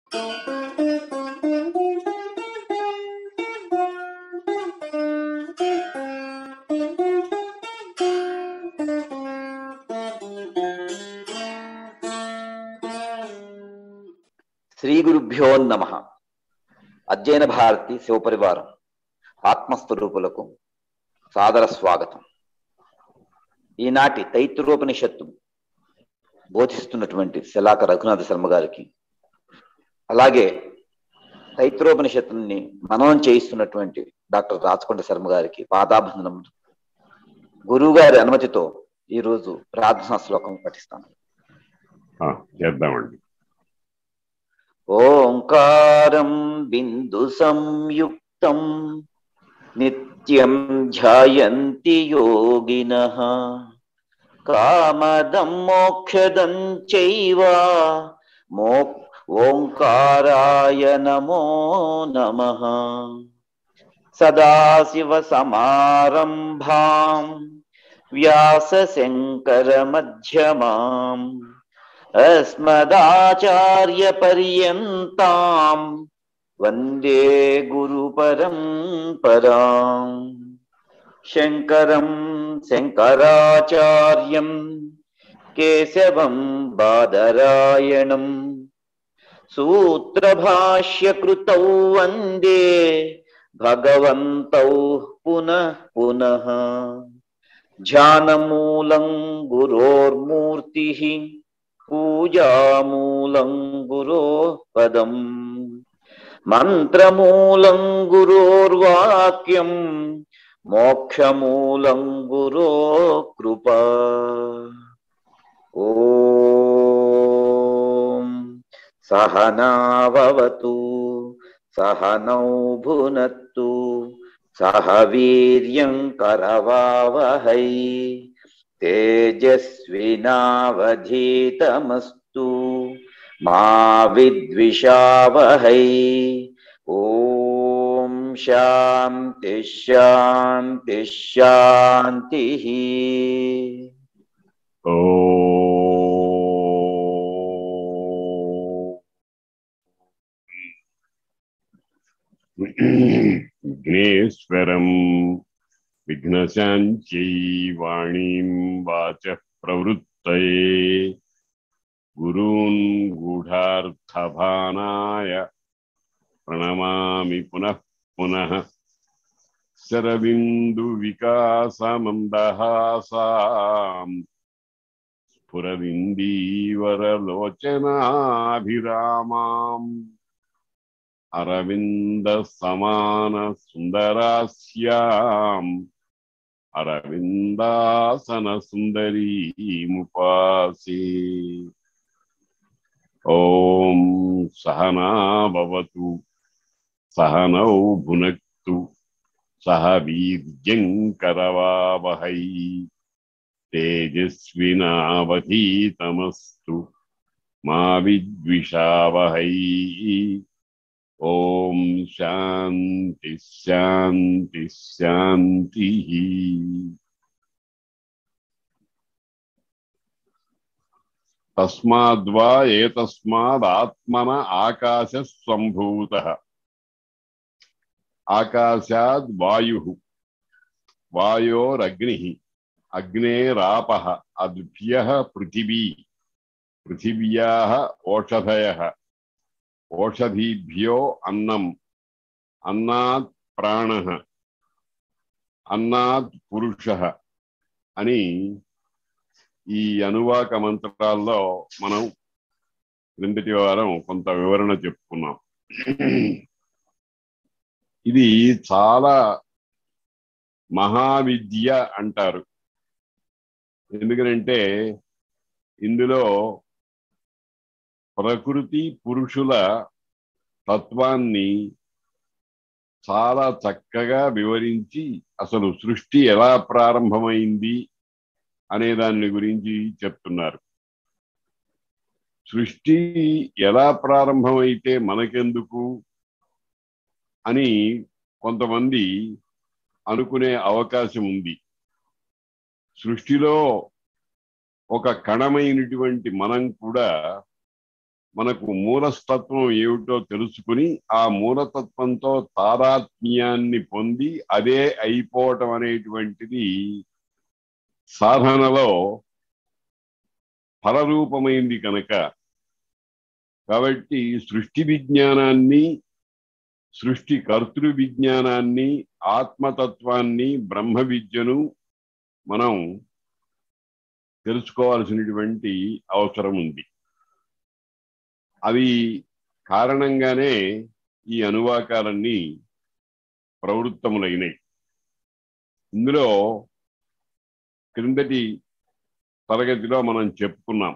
శ్రీ గురుభ్యో నమ అధ్యయన భారతి శివపరివారం ఆత్మస్వరూపులకు సాదర స్వాగతం ఈనాటి తైత్రోపనిషత్తు బోధిస్తున్నటువంటి శలాక రఘునాథ శర్మ గారికి అలాగే తైత్రోపనిషత్తుని మననం చేయిస్తున్నటువంటి డాక్టర్ రాచకొండ శర్మ గారికి పాదాబంధనం గురువు గారి అనుమతితో ఈరోజు ప్రార్థనా శ్లోకం పఠిస్తాను ఆ, చేద్దామండి ఓంకారం బిందు సంయుక్తం నిత్యం ధ్యాయంతి యోగిన కామదం మోక్షదం చైవ మో ఓంకారాయ నమో నమ సదాశివ సమారంభాం వ్యాస శంకర మధ్యమాం अस्मदाचार्यपर्यन्ताम् वन्दे गुरुपरम्पराम् शङ्करम् शङ्कराचार्यम् केशवम् बादरायणम् सूत्रभाष्यकृतौ वन्दे भगवन्तौ पुनः पुनः ध्यानमूलम् गुरोर्मूर्तिः పూజామూలం గురో పదం మంత్రమూలం గురోర్వాక్యం మోక్షమూలం గురో కృప ఓం సహనావతు సహనౌ భునత్తు సహ వీర్యం కరవావహై तेजस्विनावधीतमस्तु मा विद्विषावहै ॐ शान्ति शान्ति शान्तिः ఓ విఘ్నేశ్వరం విఘ్నశాంత్యై వాణీం వాచ ప్రవృత్తయే గురూన్ గూఢార్థభానాయ ప్రణమామి పునః పునః శరబిందు వికాసమందహాసాం స్ఫురవిందీవరలోచనాభిరామాం అరవింద సమాన సుందరాస్యాం అరవిందాసన సుందరీముపాసే ఓం సహనాభవతు సహనౌ భునక్తు సహ వీర్యం కరవావహై తేజస్వినావధీతమస్తు మా విద్విషావహై ఓం శాంతి శాంతి శాంతి తస్మాద్వా ఏతస్మాదాత్మన ఆకాశ సంభూత ఆకాశాద్ వాయు వాయోరగ్ని అగ్నేరాప అద్భ్య పృథివీ పృథివ్యా ఓషధయ ఓషధీభ్యో అన్నం అన్నాత్ ప్రాణ అన్నాత్ పురుష అని ఈ అనువాక మంత్రాల్లో మనం క్రిందటి వారం కొంత వివరణ చెప్పుకున్నాం ఇది చాలా మహావిద్య అంటారు ఎందుకంటే ఇందులో ప్రకృతి పురుషుల తత్వాన్ని చాలా చక్కగా వివరించి అసలు సృష్టి ఎలా ప్రారంభమైంది అనే దాని గురించి చెప్తున్నారు సృష్టి ఎలా ప్రారంభమైతే మనకెందుకు అని కొంతమంది అనుకునే అవకాశం ఉంది సృష్టిలో ఒక కణమైనటువంటి మనం కూడా మనకు మూలస్తత్వం ఏమిటో తెలుసుకుని ఆ మూలతత్వంతో తాదాత్మ్యాన్ని పొంది అదే అయిపోవటం అనేటువంటిది సాధనలో ఫలరూపమైంది కనుక కాబట్టి సృష్టి విజ్ఞానాన్ని సృష్టి కర్తృ విజ్ఞానాన్ని ఆత్మతత్వాన్ని బ్రహ్మ విద్యను మనం తెలుసుకోవాల్సినటువంటి అవసరం ఉంది అవి కారణంగానే ఈ అనువాకాలన్నీ ప్రవృత్తములైనవి ఇందులో క్రిందటి తరగతిలో మనం చెప్పుకున్నాం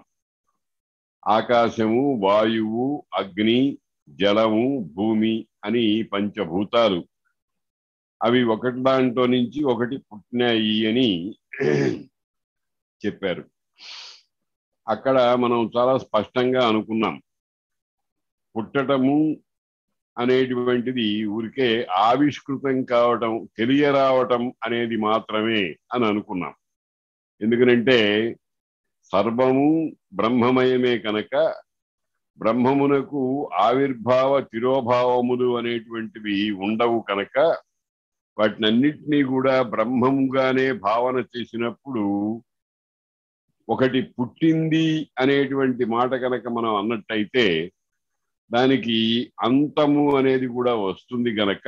ఆకాశము వాయువు అగ్ని జలము భూమి అని పంచభూతాలు అవి ఒకటి దాంట్లో నుంచి ఒకటి పుట్టినాయి అని చెప్పారు అక్కడ మనం చాలా స్పష్టంగా అనుకున్నాం పుట్టటము అనేటువంటిది ఊరికే ఆవిష్కృతం కావటం తెలియరావటం అనేది మాత్రమే అని అనుకున్నాం ఎందుకనంటే సర్వము బ్రహ్మమయమే కనుక బ్రహ్మమునకు ఆవిర్భావ తిరోభావములు అనేటువంటివి ఉండవు కనుక వాటినన్నిటినీ కూడా బ్రహ్మముగానే భావన చేసినప్పుడు ఒకటి పుట్టింది అనేటువంటి మాట కనుక మనం అన్నట్టయితే దానికి అంతము అనేది కూడా వస్తుంది గనక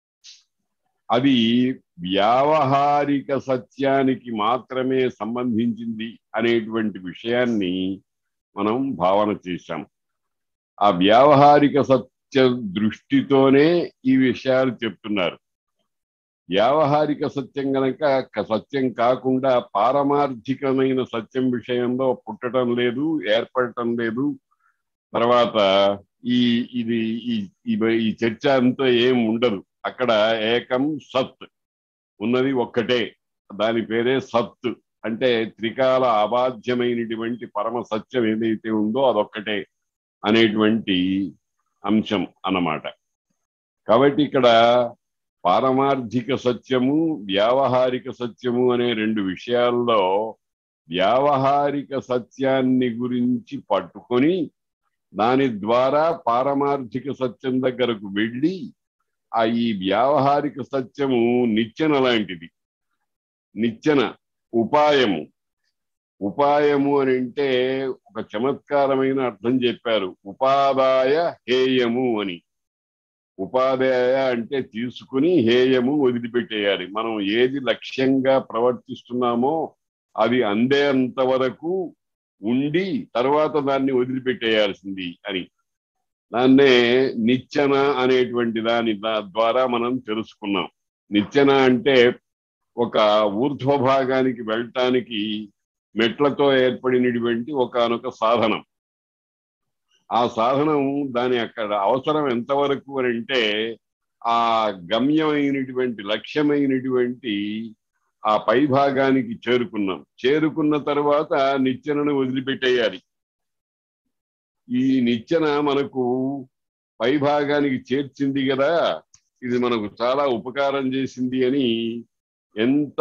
అది వ్యావహారిక సత్యానికి మాత్రమే సంబంధించింది అనేటువంటి విషయాన్ని మనం భావన చేశాం ఆ వ్యావహారిక సత్య దృష్టితోనే ఈ విషయాలు చెప్తున్నారు వ్యావహారిక సత్యం గనక సత్యం కాకుండా పారమార్థికమైన సత్యం విషయంలో పుట్టడం లేదు ఏర్పడటం లేదు తర్వాత ఈ ఇది ఈ చర్చ అంతా ఏం ఉండదు అక్కడ ఏకం సత్ ఉన్నది ఒక్కటే దాని పేరే సత్ అంటే త్రికాల అబాధ్యమైనటువంటి పరమ సత్యం ఏదైతే ఉందో అదొక్కటే అనేటువంటి అంశం అన్నమాట కాబట్టి ఇక్కడ పారమార్థిక సత్యము వ్యావహారిక సత్యము అనే రెండు విషయాల్లో వ్యావహారిక సత్యాన్ని గురించి పట్టుకొని దాని ద్వారా పారమార్థిక సత్యం దగ్గరకు వెళ్ళి ఆ ఈ వ్యావహారిక సత్యము నిచ్చెన లాంటిది నిచ్చెన ఉపాయము ఉపాయము అని అంటే ఒక చమత్కారమైన అర్థం చెప్పారు ఉపాదాయ హేయము అని ఉపాదాయ అంటే తీసుకుని హేయము వదిలిపెట్టేయాలి మనం ఏది లక్ష్యంగా ప్రవర్తిస్తున్నామో అది అందేంత వరకు ఉండి తర్వాత దాన్ని వదిలిపెట్టేయాల్సింది అని దాన్నే నిచ్చెన అనేటువంటి దాని ద్వారా మనం తెలుసుకున్నాం నిచ్చెన అంటే ఒక ఊర్ధ్వ భాగానికి వెళ్ళటానికి మెట్లతో ఏర్పడినటువంటి ఒకనొక సాధనం ఆ సాధనం దాని అక్కడ అవసరం ఎంతవరకు అని అంటే ఆ గమ్యమైనటువంటి లక్ష్యమైనటువంటి ఆ పై భాగానికి చేరుకున్నాం చేరుకున్న తర్వాత నిచ్చెనను వదిలిపెట్టేయాలి ఈ నిచ్చెన మనకు పై భాగానికి చేర్చింది కదా ఇది మనకు చాలా ఉపకారం చేసింది అని ఎంత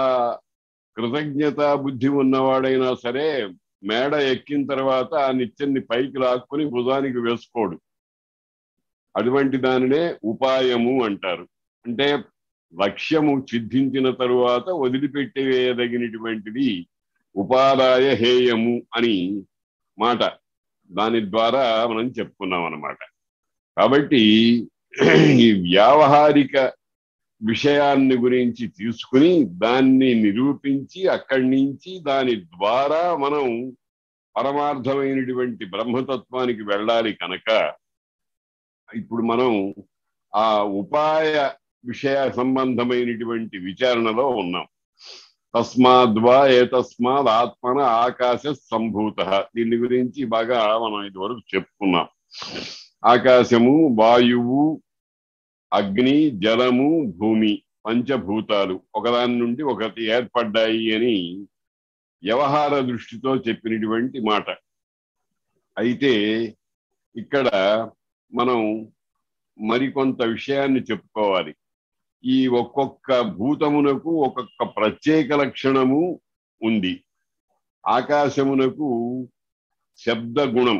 కృతజ్ఞత బుద్ధి ఉన్నవాడైనా సరే మేడ ఎక్కిన తర్వాత ఆ నిత్యాన్ని పైకి లాక్కుని భుజానికి వేసుకోడు అటువంటి దానినే ఉపాయము అంటారు అంటే లక్ష్యము సిద్ధించిన తరువాత వదిలిపెట్టేయదగినటువంటిది ఉపాదాయ హేయము అని మాట దాని ద్వారా మనం చెప్పుకున్నాం అన్నమాట కాబట్టి ఈ వ్యావహారిక విషయాన్ని గురించి తీసుకుని దాన్ని నిరూపించి అక్కడి నుంచి దాని ద్వారా మనం పరమార్థమైనటువంటి బ్రహ్మతత్వానికి వెళ్ళాలి కనుక ఇప్పుడు మనం ఆ ఉపాయ విషయ సంబంధమైనటువంటి విచారణలో ఉన్నాం తస్మాద్వా ఏ తస్మాద్ ఆత్మన ఆకాశ సంభూత దీని గురించి బాగా మనం ఇదివరకు చెప్పుకున్నాం ఆకాశము వాయువు అగ్ని జలము భూమి పంచభూతాలు ఒకదాని నుండి ఒకటి ఏర్పడ్డాయి అని వ్యవహార దృష్టితో చెప్పినటువంటి మాట అయితే ఇక్కడ మనం మరికొంత విషయాన్ని చెప్పుకోవాలి ఈ ఒక్కొక్క భూతమునకు ఒక్కొక్క ప్రత్యేక లక్షణము ఉంది ఆకాశమునకు శబ్ద గుణం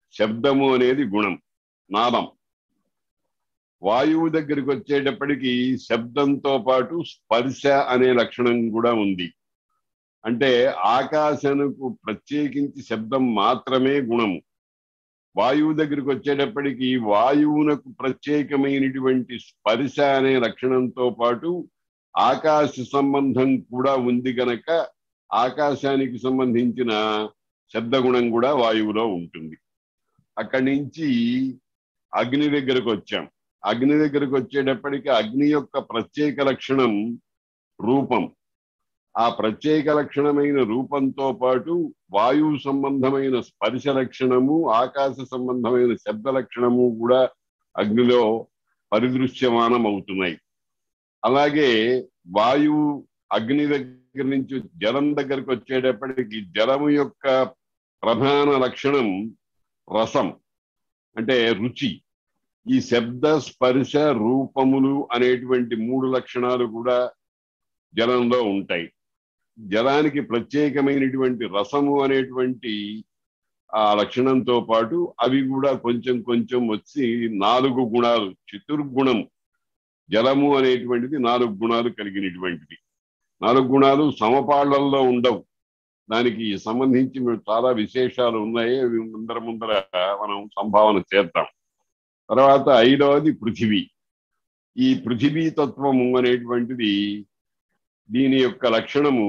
శబ్దము అనేది గుణం నాదం వాయువు దగ్గరికి వచ్చేటప్పటికి శబ్దంతో పాటు స్పర్శ అనే లక్షణం కూడా ఉంది అంటే ఆకాశనకు ప్రత్యేకించి శబ్దం మాత్రమే గుణము వాయువు దగ్గరికి వచ్చేటప్పటికి వాయువునకు ప్రత్యేకమైనటువంటి స్పర్శ అనే లక్షణంతో పాటు ఆకాశ సంబంధం కూడా ఉంది గనక ఆకాశానికి సంబంధించిన శబ్దగుణం కూడా వాయువులో ఉంటుంది అక్కడి నుంచి అగ్ని దగ్గరకు వచ్చాం అగ్ని దగ్గరకు వచ్చేటప్పటికి అగ్ని యొక్క ప్రత్యేక లక్షణం రూపం ఆ ప్రత్యేక లక్షణమైన రూపంతో పాటు వాయువు సంబంధమైన స్పర్శ లక్షణము ఆకాశ సంబంధమైన శబ్ద లక్షణము కూడా అగ్నిలో పరిదృశ్యమానం అవుతున్నాయి అలాగే వాయువు అగ్ని దగ్గర నుంచి జలం దగ్గరకు వచ్చేటప్పటికి జలము యొక్క ప్రధాన లక్షణం రసం అంటే రుచి ఈ శబ్ద స్పర్శ రూపములు అనేటువంటి మూడు లక్షణాలు కూడా జలంలో ఉంటాయి జలానికి ప్రత్యేకమైనటువంటి రసము అనేటువంటి ఆ లక్షణంతో పాటు అవి కూడా కొంచెం కొంచెం వచ్చి నాలుగు గుణాలు చతుర్గుణం జలము అనేటువంటిది నాలుగు గుణాలు కలిగినటువంటిది నాలుగు గుణాలు సమపాళ్లలో ఉండవు దానికి సంబంధించి మేము చాలా విశేషాలు ఉన్నాయి అవి ముందర ముందర మనం సంభావన చేద్దాం తర్వాత ఐదవది పృథివీ ఈ పృథివీ తత్వము అనేటువంటిది దీని యొక్క లక్షణము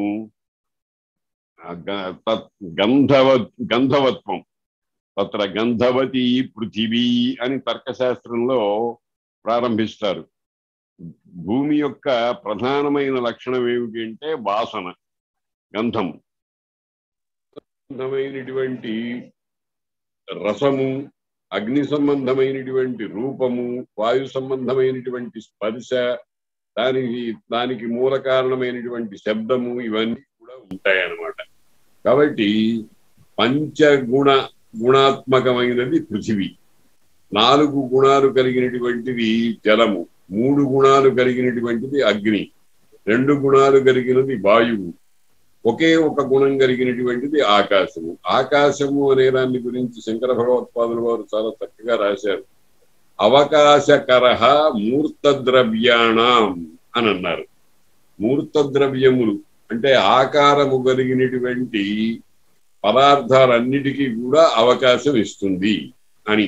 గంధవ గంధవత్వం తత్ర గంధవతి పృథివీ అని తర్కశాస్త్రంలో ప్రారంభిస్తారు భూమి యొక్క ప్రధానమైన లక్షణం ఏమిటి అంటే వాసన గంధం సంబంధమైనటువంటి రసము అగ్ని సంబంధమైనటువంటి రూపము వాయు సంబంధమైనటువంటి స్పర్శ దానికి దానికి మూల కారణమైనటువంటి శబ్దము ఇవన్నీ కూడా ఉంటాయన్నమాట కాబట్టి పంచగుణ గుణాత్మకమైనది పృథివీ నాలుగు గుణాలు కలిగినటువంటిది జలము మూడు గుణాలు కలిగినటువంటిది అగ్ని రెండు గుణాలు కలిగినది వాయువు ఒకే ఒక గుణం కలిగినటువంటిది ఆకాశము ఆకాశము అనే దాని గురించి శంకర భగవత్పాదులు వారు చాలా చక్కగా రాశారు అవకాశకర మూర్త ద్రవ్యాణం అని అన్నారు మూర్త ద్రవ్యములు అంటే ఆకారము కలిగినటువంటి పదార్థాలన్నిటికీ కూడా అవకాశం ఇస్తుంది అని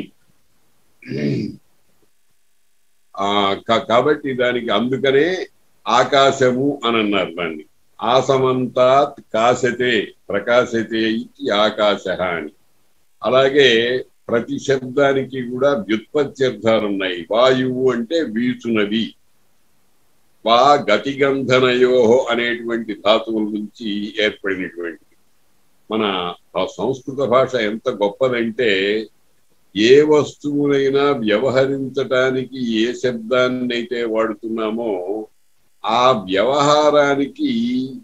ఆ కాబట్టి దానికి అందుకనే ఆకాశము అని అన్నారు దాన్ని ఆసమంతాత్ కాశతే ప్రకాశతే ఇది ఆకాశ అని అలాగే ప్రతి శబ్దానికి కూడా వ్యుత్పత్త్యర్థాలు ఉన్నాయి వాయువు అంటే వీచునది వా గతిగంధనయో అనేటువంటి ధాతువుల నుంచి ఏర్పడినటువంటి మన సంస్కృత భాష ఎంత గొప్పదంటే ఏ వస్తువునైనా వ్యవహరించటానికి ఏ శబ్దాన్ని అయితే వాడుతున్నామో ఆ వ్యవహారానికి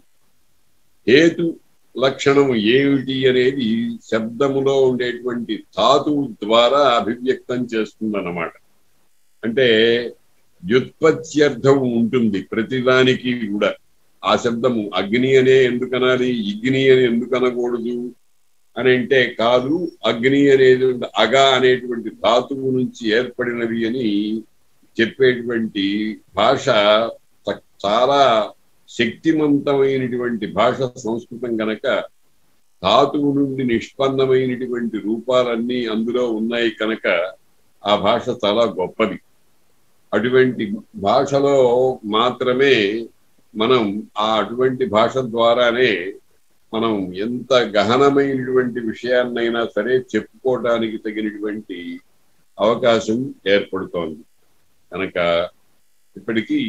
హేతు లక్షణము ఏమిటి అనేది శబ్దములో ఉండేటువంటి ధాతువు ద్వారా అభివ్యక్తం చేస్తుందన్నమాట అంటే వ్యుత్పత్త్యర్థం ఉంటుంది ప్రతిదానికి కూడా ఆ శబ్దము అగ్ని అనే ఎందుకు అనాలి ఇగ్ని అని ఎందుకు అనకూడదు అని అంటే కాదు అగ్ని అనేది అగ అనేటువంటి ధాతువు నుంచి ఏర్పడినవి అని చెప్పేటువంటి భాష చాలా శక్తివంతమైనటువంటి భాష సంస్కృతం గనక ధాతువు నుండి నిష్పన్నమైనటువంటి రూపాలన్నీ అందులో ఉన్నాయి కనుక ఆ భాష చాలా గొప్పది అటువంటి భాషలో మాత్రమే మనం ఆ అటువంటి భాష ద్వారానే మనం ఎంత గహనమైనటువంటి విషయాన్నైనా సరే చెప్పుకోవడానికి తగినటువంటి అవకాశం ఏర్పడుతోంది కనుక ఇప్పటికీ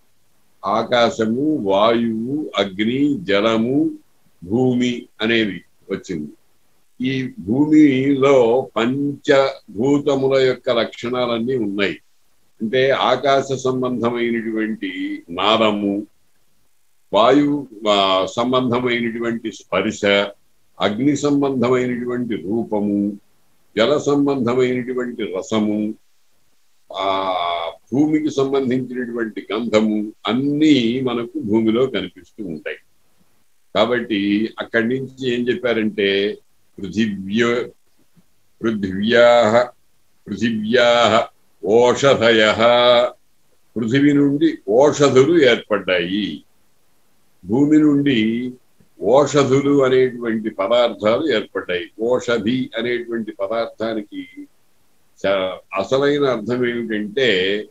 ఆకాశము వాయువు అగ్ని జలము భూమి అనేవి వచ్చింది ఈ భూమిలో పంచభూతముల యొక్క లక్షణాలన్నీ ఉన్నాయి అంటే ఆకాశ సంబంధమైనటువంటి నాదము వాయు సంబంధమైనటువంటి స్పర్శ అగ్ని సంబంధమైనటువంటి రూపము జల సంబంధమైనటువంటి రసము ఆ భూమికి సంబంధించినటువంటి గంధము అన్నీ మనకు భూమిలో కనిపిస్తూ ఉంటాయి కాబట్టి అక్కడి నుంచి ఏం చెప్పారంటే పృథివ్య పృథివ్యా పృథివ్యా ఓషధయ పృథివీ నుండి ఓషధులు ఏర్పడ్డాయి భూమి నుండి ఓషధులు అనేటువంటి పదార్థాలు ఏర్పడ్డాయి ఓషధి అనేటువంటి పదార్థానికి చ- అసలైన అర్థం ఏమిటంటే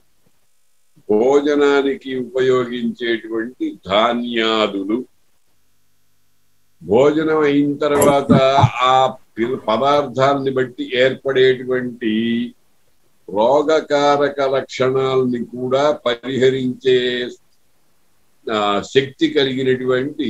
భోజనానికి ఉపయోగించేటువంటి ధాన్యాదులు భోజనం అయిన తర్వాత ఆ పి- పదార్థాన్ని బట్టి ఏర్పడేటువంటి రోగకారక లక్షణాలని కూడా పరిహరించే ఆ, శక్తి కలిగినటువంటి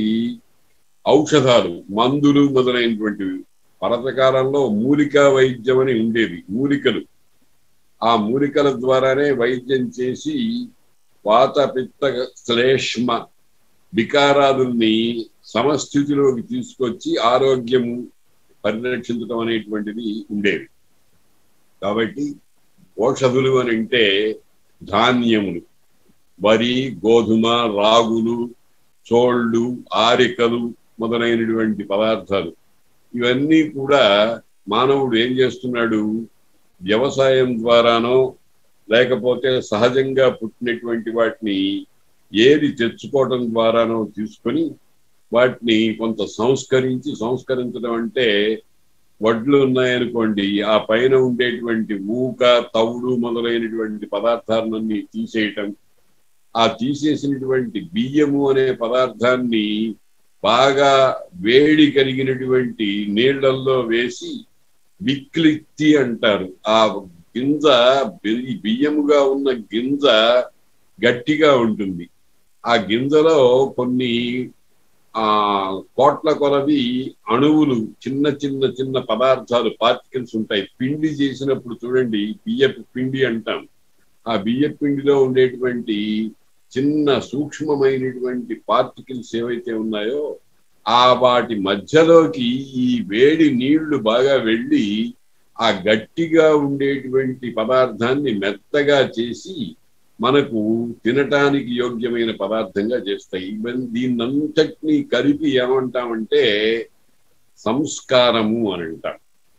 ఔషధాలు మందులు మొదలైనటువంటివి పరతకాలంలో మూలికా వైద్యం అని ఉండేది మూలికలు ఆ మూలికల ద్వారానే వైద్యం చేసి వాత పిత్త శ్లేష్మ వికారాదుల్ని సమస్థితిలోకి తీసుకొచ్చి ఆరోగ్యము పరిరక్షించడం అనేటువంటిది ఉండేది కాబట్టి ఔషధులు అని అంటే ధాన్యములు వరి గోధుమ రాగులు చోళ్ళు ఆరికలు మొదలైనటువంటి పదార్థాలు ఇవన్నీ కూడా మానవుడు ఏం చేస్తున్నాడు వ్యవసాయం ద్వారానో లేకపోతే సహజంగా పుట్టినటువంటి వాటిని ఏది తెచ్చుకోవడం ద్వారానో తీసుకొని వాటిని కొంత సంస్కరించి సంస్కరించడం అంటే వడ్లు ఉన్నాయనుకోండి ఆ పైన ఉండేటువంటి ఊక తవుడు మొదలైనటువంటి పదార్థాలన్నీ తీసేయటం ఆ తీసేసినటువంటి బియ్యము అనే పదార్థాన్ని బాగా వేడి కలిగినటువంటి నీళ్లల్లో వేసి విక్లిత్తి అంటారు ఆ గింజ బి- బియ్యముగా ఉన్న గింజ గట్టిగా ఉంటుంది ఆ గింజలో కొన్ని ఆ కోట్ల కొలది అణువులు చిన్న చిన్న చిన్న పదార్థాలు పార్టికల్స్ ఉంటాయి పిండి చేసినప్పుడు చూడండి బియ్యపు పిండి అంటాం ఆ బియ్యపు పిండిలో ఉండేటువంటి చిన్న సూక్ష్మమైనటువంటి పార్టికల్స్ ఏవైతే ఉన్నాయో ఆ వాటి మధ్యలోకి ఈ వేడి నీళ్లు బాగా వెళ్ళి ఆ గట్టిగా ఉండేటువంటి పదార్థాన్ని మెత్తగా చేసి మనకు తినటానికి యోగ్యమైన పదార్థంగా చేస్తాయి ఇవన్నీ దీన్నంతటినీ కలిపి ఏమంటామంటే సంస్కారము అని అంటాం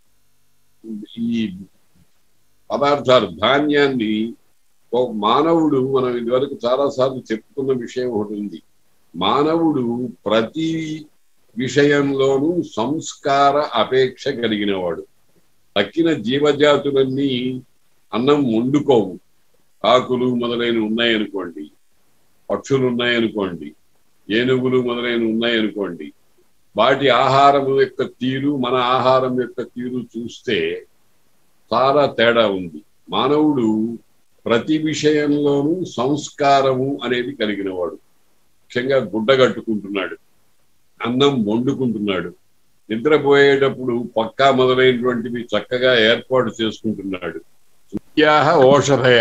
ఈ పదార్థాలు ధాన్యాన్ని ఒక మానవుడు మనం ఇదివరకు చాలా సార్లు చెప్పుకున్న విషయం ఒకటి ఉంది మానవుడు ప్రతి విషయంలోనూ సంస్కార అపేక్ష కలిగినవాడు తక్కిన జీవజాతులన్నీ అన్నం వండుకోవు ఆకులు మొదలైన ఉన్నాయనుకోండి పక్షులు ఉన్నాయనుకోండి ఏనుగులు మొదలైన ఉన్నాయనుకోండి వాటి ఆహారం యొక్క తీరు మన ఆహారం యొక్క తీరు చూస్తే చాలా తేడా ఉంది మానవుడు ప్రతి విషయంలోనూ సంస్కారము అనేది కలిగినవాడు ముఖ్యంగా గుడ్డ కట్టుకుంటున్నాడు అన్నం వండుకుంటున్నాడు నిద్రపోయేటప్పుడు పక్కా మొదలైనటువంటివి చక్కగా ఏర్పాటు చేసుకుంటున్నాడు విద్యాహ ఓషధయ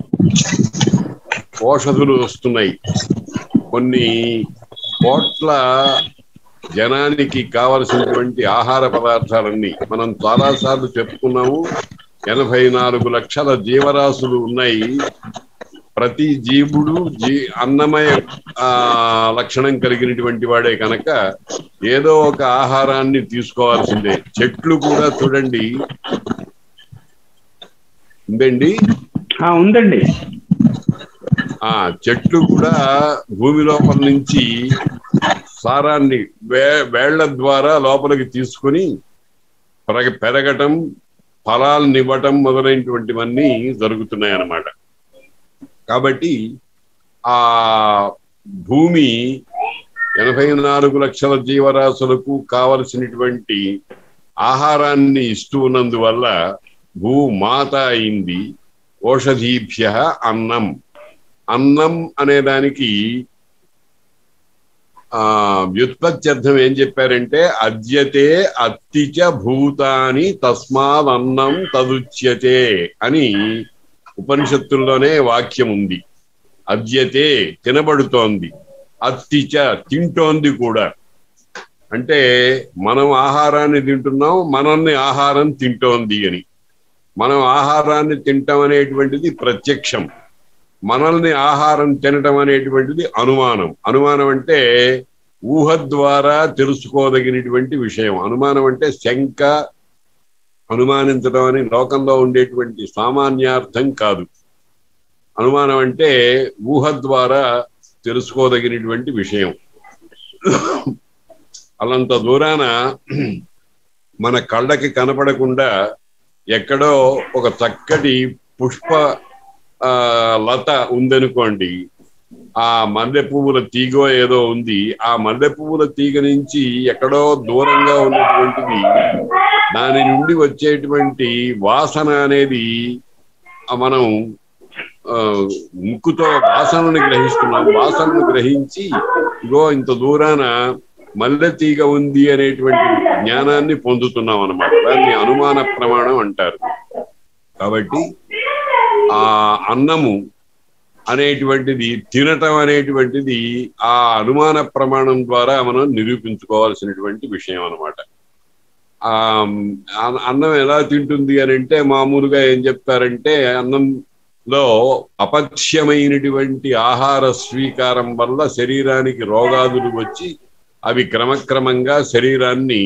ఓషధులు వస్తున్నాయి కొన్ని కోట్ల జనానికి కావలసినటువంటి ఆహార పదార్థాలన్నీ మనం చాలా సార్లు చెప్పుకున్నాము ఎనభై నాలుగు లక్షల జీవరాశులు ఉన్నాయి ప్రతి జీవుడు జీ అన్నమయ ఆ లక్షణం కలిగినటువంటి వాడే కనుక ఏదో ఒక ఆహారాన్ని తీసుకోవాల్సిందే చెట్లు కూడా చూడండి ఉందండి ఆ, ఉందండి ఆ చెట్లు కూడా భూమి లోపల నుంచి సారాన్ని వే వేళ్ల ద్వారా లోపలికి తీసుకొని పెరగ పెరగటం ఫలాలను ఇవ్వటం మొదలైనటువంటివన్నీ జరుగుతున్నాయి అన్నమాట కాబట్టి ఆ భూమి ఎనభై నాలుగు లక్షల జీవరాశులకు కావలసినటువంటి ఆహారాన్ని ఇస్తూ ఉన్నందువల్ల భూమాత అయింది ఓషధీభ్య అన్నం అన్నం అనే దానికి ఆ వ్యుత్పత్తి అర్థం ఏం చెప్పారంటే అద్యతే అత్తిచ భూతాని తస్మాద్ అన్నం తదుచ్యతే అని ఉపనిషత్తుల్లోనే వాక్యం ఉంది అద్యతే తినబడుతోంది అత్తిచ తింటోంది కూడా అంటే మనం ఆహారాన్ని తింటున్నాం మనల్ని ఆహారం తింటోంది అని మనం ఆహారాన్ని తింటాం అనేటువంటిది ప్రత్యక్షం మనల్ని ఆహారం తినటం అనేటువంటిది అనుమానం అనుమానం అంటే ఊహ ద్వారా తెలుసుకోదగినటువంటి విషయం అనుమానం అంటే శంక అనుమానించడం అని లోకంలో ఉండేటువంటి సామాన్యార్థం కాదు అనుమానం అంటే ఊహ ద్వారా తెలుసుకోదగినటువంటి విషయం అలంత దూరాన మన కళ్ళకి కనపడకుండా ఎక్కడో ఒక చక్కటి పుష్ప ఆ, లత ఉందనుకోండి ఆ మల్లె పువ్వుల తీగో ఏదో ఉంది ఆ మల్లె పువ్వుల తీగ నుంచి ఎక్కడో దూరంగా ఉన్నటువంటిది దాని నుండి వచ్చేటువంటి వాసన అనేది ఆ మనం ఆ, ముక్కుతో వాసనను గ్రహిస్తున్నాం వాసనను గ్రహించి ఇగో ఇంత దూరాన మల్లె తీగ ఉంది అనేటువంటి జ్ఞానాన్ని పొందుతున్నాం అన్నమాట దాన్ని అనుమాన ప్రమాణం అంటారు కాబట్టి ఆ అన్నము అనేటువంటిది తినటం అనేటువంటిది ఆ అనుమాన ప్రమాణం ద్వారా మనం నిరూపించుకోవాల్సినటువంటి విషయం అన్నమాట ఆ అన్న- అన్నం ఎలా తింటుంది అని అంటే మామూలుగా ఏం చెప్తారంటే అన్నంలో అపక్ష్యమైనటువంటి ఆహార స్వీకారం వల్ల శరీరానికి రోగాదులు వచ్చి అవి క్రమక్రమంగా శరీరాన్ని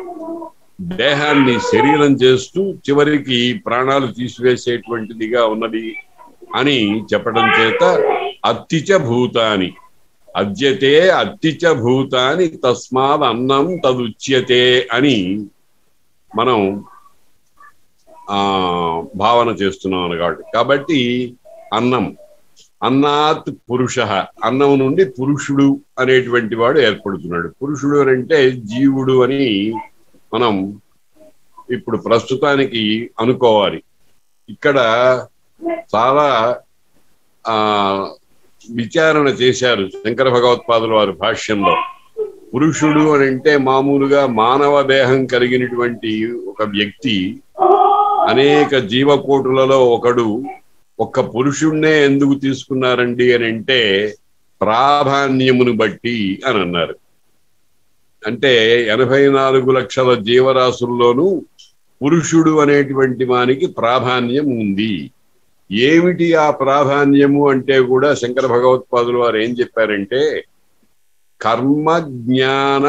దేహాన్ని శరీరం చేస్తూ చివరికి ప్రాణాలు తీసివేసేటువంటిదిగా ఉన్నది అని చెప్పడం చేత అత్తిచ భూతాని అద్యతే అత్తిచ భూతాని తస్మాత్ అన్నం తదుచ్యతే అని మనం ఆ భావన చేస్తున్నాం కాబట్టి కాబట్టి అన్నం అన్నాత్ పురుష అన్నం నుండి పురుషుడు అనేటువంటి వాడు ఏర్పడుతున్నాడు పురుషుడు అని అంటే జీవుడు అని మనం ఇప్పుడు ప్రస్తుతానికి అనుకోవాలి ఇక్కడ చాలా ఆ విచారణ చేశారు శంకర భగవత్పాదుల వారి భాష్యంలో పురుషుడు అని అంటే మామూలుగా మానవ దేహం కలిగినటువంటి ఒక వ్యక్తి అనేక జీవకోటులలో ఒకడు ఒక్క పురుషుణ్ణే ఎందుకు తీసుకున్నారండి అని అంటే ప్రాధాన్యమును బట్టి అని అన్నారు అంటే ఎనభై నాలుగు లక్షల జీవరాశుల్లోనూ పురుషుడు అనేటువంటి వానికి ప్రాధాన్యం ఉంది ఏమిటి ఆ ప్రాధాన్యము అంటే కూడా శంకర భగవత్పాదులు వారు ఏం చెప్పారంటే కర్మ జ్ఞాన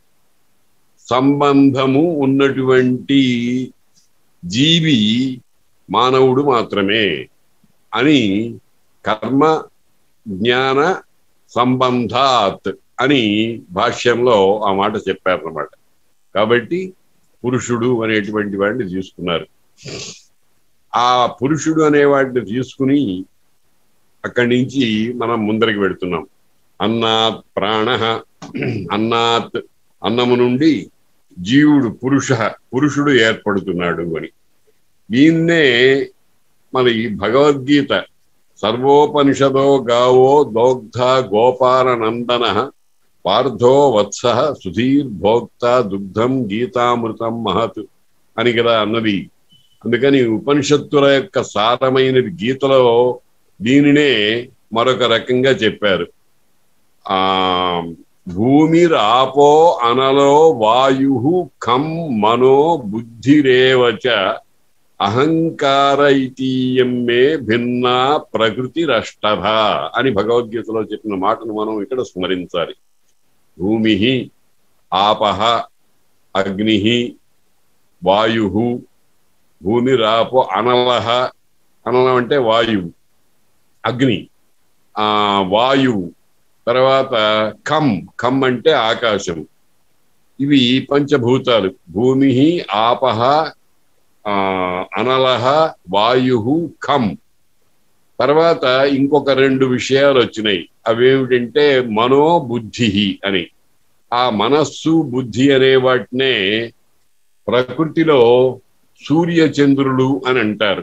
సంబంధము ఉన్నటువంటి జీవి మానవుడు మాత్రమే అని కర్మ జ్ఞాన సంబంధాత్ అని భాష్యంలో ఆ మాట చెప్పారన్నమాట కాబట్టి పురుషుడు అనేటువంటి వాడిని తీసుకున్నారు ఆ పురుషుడు అనేవాడిని తీసుకుని అక్కడి నుంచి మనం ముందరికి పెడుతున్నాం అన్నాత్ ప్రాణ అన్నాత్ అన్నము నుండి జీవుడు పురుష పురుషుడు ఏర్పడుతున్నాడు అని దీన్నే మన ఈ భగవద్గీత సర్వోపనిషదో గావో దోగ్ధ గోపాల నందన పార్థో వత్స సుధీర్భోక్త దుగ్ధం గీతామృతం మహత్ అని కదా అన్నది అందుకని ఉపనిషత్తుల యొక్క సారమైనది గీతలో దీనినే మరొక రకంగా చెప్పారు ఆ భూమిరాపో అనలో వాయు ఖం మనో బుద్ధిరేవచ అహంకార ఇతీయం మే భిన్న ప్రకృతి రష్టభ అని భగవద్గీతలో చెప్పిన మాటను మనం ఇక్కడ స్మరించాలి భూమి ఆపహ అగ్ని వాయు భూమిరాపో అనలహ అనలం అంటే వాయువు అగ్ని ఆ వాయువు తర్వాత కమ్ కమ్ అంటే ఆకాశం ఇవి పంచభూతాలు భూమి ఆపహ ఆ అనలహ వాయు ఖం తర్వాత ఇంకొక రెండు విషయాలు వచ్చినాయి అవేమిటంటే మనో బుద్ధి అని ఆ మనస్సు బుద్ధి అనే వాటినే ప్రకృతిలో సూర్య చంద్రులు అని అంటారు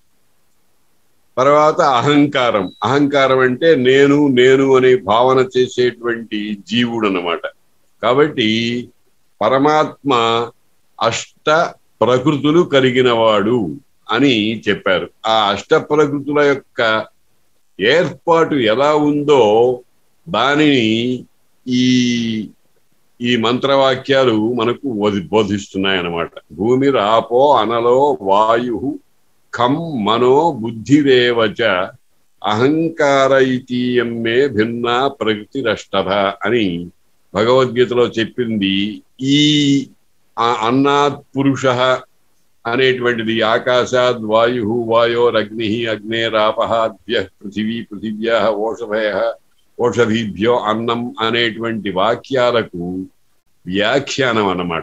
తర్వాత అహంకారం అహంకారం అంటే నేను నేను అనే భావన చేసేటువంటి జీవుడు అన్నమాట కాబట్టి పరమాత్మ అష్ట ప్రకృతులు కలిగినవాడు అని చెప్పారు ఆ అష్ట ప్రకృతుల యొక్క ఏర్పాటు ఎలా ఉందో దానిని ఈ ఈ మంత్రవాక్యాలు మనకు బోధి- బోధిస్తున్నాయన్నమాట భూమి రాపో అనలో వాయు ఖం మనో బుద్ధిరేవచ అహంకార ఇతీయం మే భిన్న ప్రకృతి రష్టభ అని భగవద్గీతలో చెప్పింది ఈ ఆ అన్నాత్ పురుష అనేటువంటిది ఆకాశాద్ వాయు వాయోరగ్ని అగ్నేరాపహాద్య పృథివీ పృథివ్యా ఓషభయ ఓషధీభ్యో అన్నం అనేటువంటి వాక్యాలకు వ్యాఖ్యానం అన్నమాట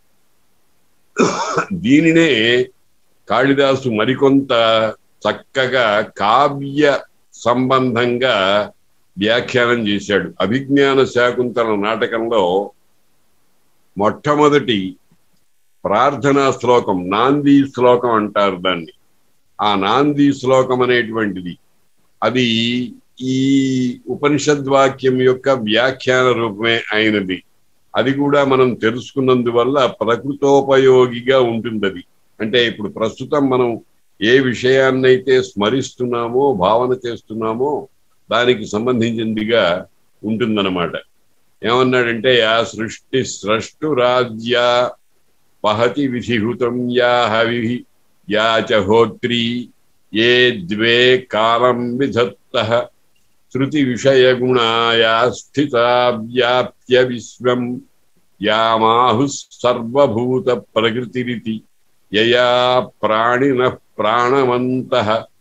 దీనినే కాళిదాసు మరికొంత చక్కగా కావ్య సంబంధంగా వ్యాఖ్యానం చేశాడు అభిజ్ఞాన శాకుంతల నాటకంలో మొట్టమొదటి ప్రార్థనా శ్లోకం నాంది శ్లోకం అంటారు దాన్ని ఆ నాంది శ్లోకం అనేటువంటిది అది ఈ ఉపనిషద్వాక్యం యొక్క వ్యాఖ్యాన రూపమే అయినది అది కూడా మనం తెలుసుకున్నందువల్ల ప్రకృతోపయోగిగా ఉంటుంది అది అంటే ఇప్పుడు ప్రస్తుతం మనం ఏ విషయాన్నైతే స్మరిస్తున్నామో భావన చేస్తున్నామో దానికి సంబంధించిందిగా ఉంటుందన్నమాట ఏమన్నాడంటే యా సృష్టి స్రష్టు రాజ్య పహతి విధిహృతం యా హవి యా చ హోత్రి ఏ ద్వే కాలం విధత్త శృతి విషయ గుణాయా స్థిత వ్యాప్య విశ్వం యామాహు సర్వభూత ప్రకృతిరితి యయా ప్రాణిన ప్రాణవంత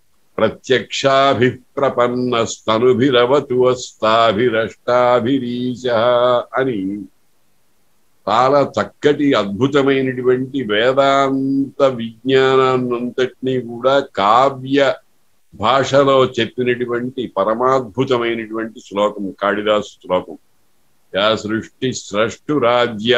ప్రత్యక్షాభిప్రపన్నస్తనుభిరవతు అస్తాభిరష్టాభిరీశ అని చాలా చక్కటి అద్భుతమైనటువంటి వేదాంత విజ్ఞానాన్నంతటినీ కూడా కావ్య భాషలో చెప్పినటువంటి పరమాద్భుతమైనటువంటి శ్లోకం కాళిదాసు శ్లోకం యా సృష్టి స్రష్టు రాజ్య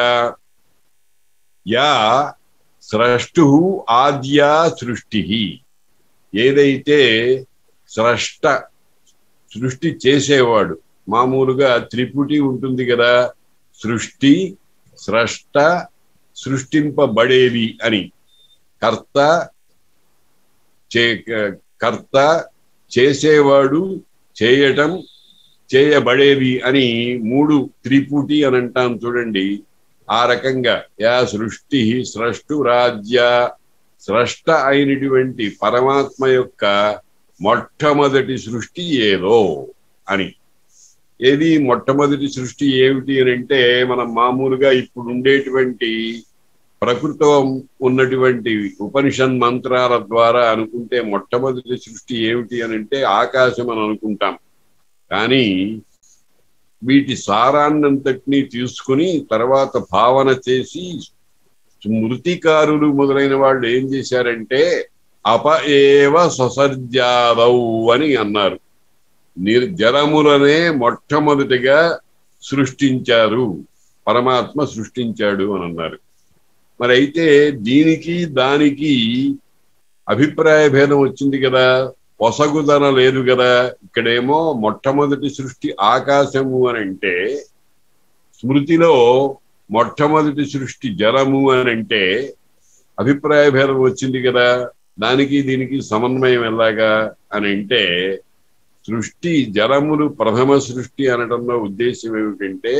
యా స్రష్టు ఆద్యా సృష్టి ఏదైతే స్రష్ట సృష్టి చేసేవాడు మామూలుగా త్రిపుటి ఉంటుంది కదా సృష్టి స్రష్ట సృష్టింపబడేది అని కర్త చే కర్త చేసేవాడు చేయటం చేయబడేది అని మూడు త్రిపుటి అని అంటాం చూడండి ఆ రకంగా యా సృష్టి స్రష్టు రాజ్య స్రష్ట అయినటువంటి పరమాత్మ యొక్క మొట్టమొదటి సృష్టి ఏదో అని ఏది మొట్టమొదటి సృష్టి ఏమిటి అని అంటే మనం మామూలుగా ఇప్పుడు ఉండేటువంటి ప్రకృతం ఉన్నటువంటి ఉపనిషన్ మంత్రాల ద్వారా అనుకుంటే మొట్టమొదటి సృష్టి ఏమిటి అని అంటే ఆకాశం అని అనుకుంటాం కానీ వీటి సారాన్నంతటినీ తీసుకుని తర్వాత భావన చేసి స్మృతికారులు మొదలైన వాళ్ళు ఏం చేశారంటే అప ఏవ ససర్జాదౌ అని అన్నారు నిర్ జలములనే మొట్టమొదటిగా సృష్టించారు పరమాత్మ సృష్టించాడు అని అన్నారు మరి అయితే దీనికి దానికి అభిప్రాయ భేదం వచ్చింది కదా పొసగుదన లేదు కదా ఇక్కడేమో మొట్టమొదటి సృష్టి ఆకాశము అని అంటే స్మృతిలో మొట్టమొదటి సృష్టి జలము అని అంటే అభిప్రాయ భేదం వచ్చింది కదా దానికి దీనికి సమన్వయం ఎలాగా అని అంటే సృష్టి జలములు ప్రథమ సృష్టి అనడంలో ఉద్దేశం ఏమిటంటే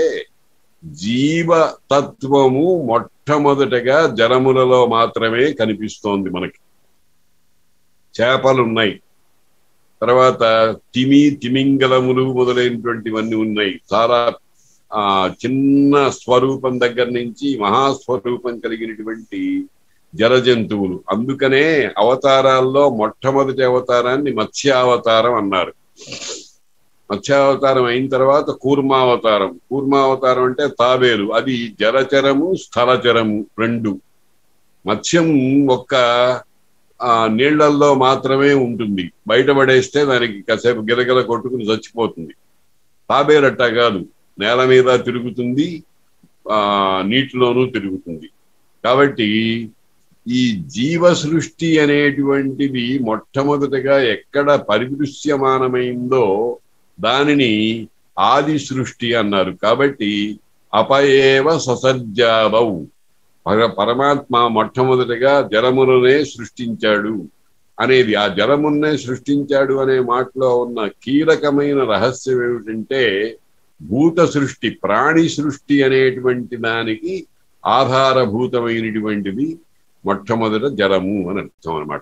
జీవతత్వము మొట్టమొదటగా జలములలో మాత్రమే కనిపిస్తోంది మనకి చేపలు ఉన్నాయి తర్వాత తిమి తిమింగలములు మొదలైనటువంటివన్నీ ఉన్నాయి చాలా ఆ చిన్న స్వరూపం దగ్గర నుంచి మహాస్వరూపం కలిగినటువంటి జల జంతువులు అందుకనే అవతారాల్లో మొట్టమొదటి అవతారాన్ని మత్స్యావతారం అన్నారు మత్స్యావతారం అయిన తర్వాత కూర్మావతారం కూర్మావతారం అంటే తాబేలు అది జలచరము స్థలచరము రెండు మత్స్యం ఒక్క ఆ నీళ్లల్లో మాత్రమే ఉంటుంది బయటపడేస్తే దానికి కాసేపు గిలగిల కొట్టుకుని చచ్చిపోతుంది తాబేలట్ట కాదు నేల మీద తిరుగుతుంది ఆ నీటిలోనూ తిరుగుతుంది కాబట్టి ఈ జీవ సృష్టి అనేటువంటిది మొట్టమొదటిగా ఎక్కడ పరిదృశ్యమానమైందో దానిని ఆది సృష్టి అన్నారు కాబట్టి అపయేవ ససర్జాదౌ పరమాత్మ మొట్టమొదటిగా జలములనే సృష్టించాడు అనేది ఆ జలమున్నే సృష్టించాడు అనే మాటలో ఉన్న కీలకమైన రహస్యం ఏమిటంటే భూత సృష్టి ప్రాణి సృష్టి అనేటువంటి దానికి ఆధారభూతమైనటువంటిది మొట్టమొదట జలము అని అర్థం అనమాట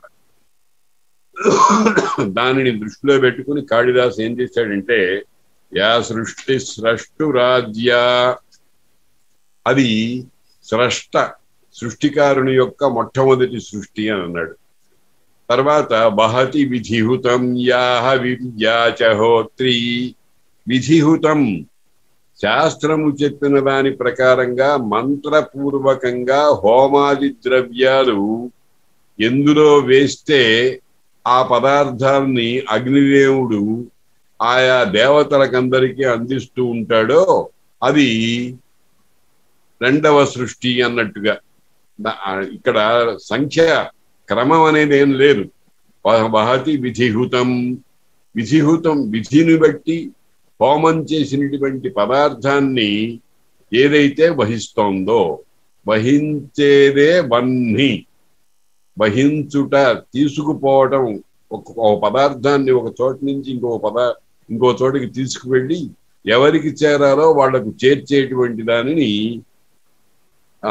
దానిని దృష్టిలో పెట్టుకుని కాళిదాస్ ఏం చేశాడంటే యా సృష్టి స్రష్టు రాజ్య అది స్రష్ట సృష్టికారుని యొక్క మొట్టమొదటి సృష్టి అని అన్నాడు తర్వాత బహతి విధిహుతం యాహ విద్యాచహోత్రి విధిహుతం శాస్త్రము చెప్పిన దాని ప్రకారంగా మంత్రపూర్వకంగా హోమాది ద్రవ్యాలు ఎందులో వేస్తే ఆ పదార్థాన్ని అగ్నిదేవుడు ఆయా దేవతలకందరికీ అందిస్తూ ఉంటాడో అది రెండవ సృష్టి అన్నట్టుగా ద- ఆ ఇక్కడ సంఖ్య క్రమం అనేది ఏం లేదు వహ- వహతి విధిహుతం విధిహుతం విధిని బట్టి హోమం చేసినటువంటి పదార్థాన్ని ఏదైతే వహిస్తోందో వహించేదే వన్ని వహించుట తీసుకుపోవటం ఒక ఒక పదార్థాన్ని ఒక చోట నుంచి ఇంకో పద ఇంకో చోటికి తీసుకువెళ్ళి ఎవరికి చేరాలో వాళ్లకు చేర్చేటువంటి దానిని ఆ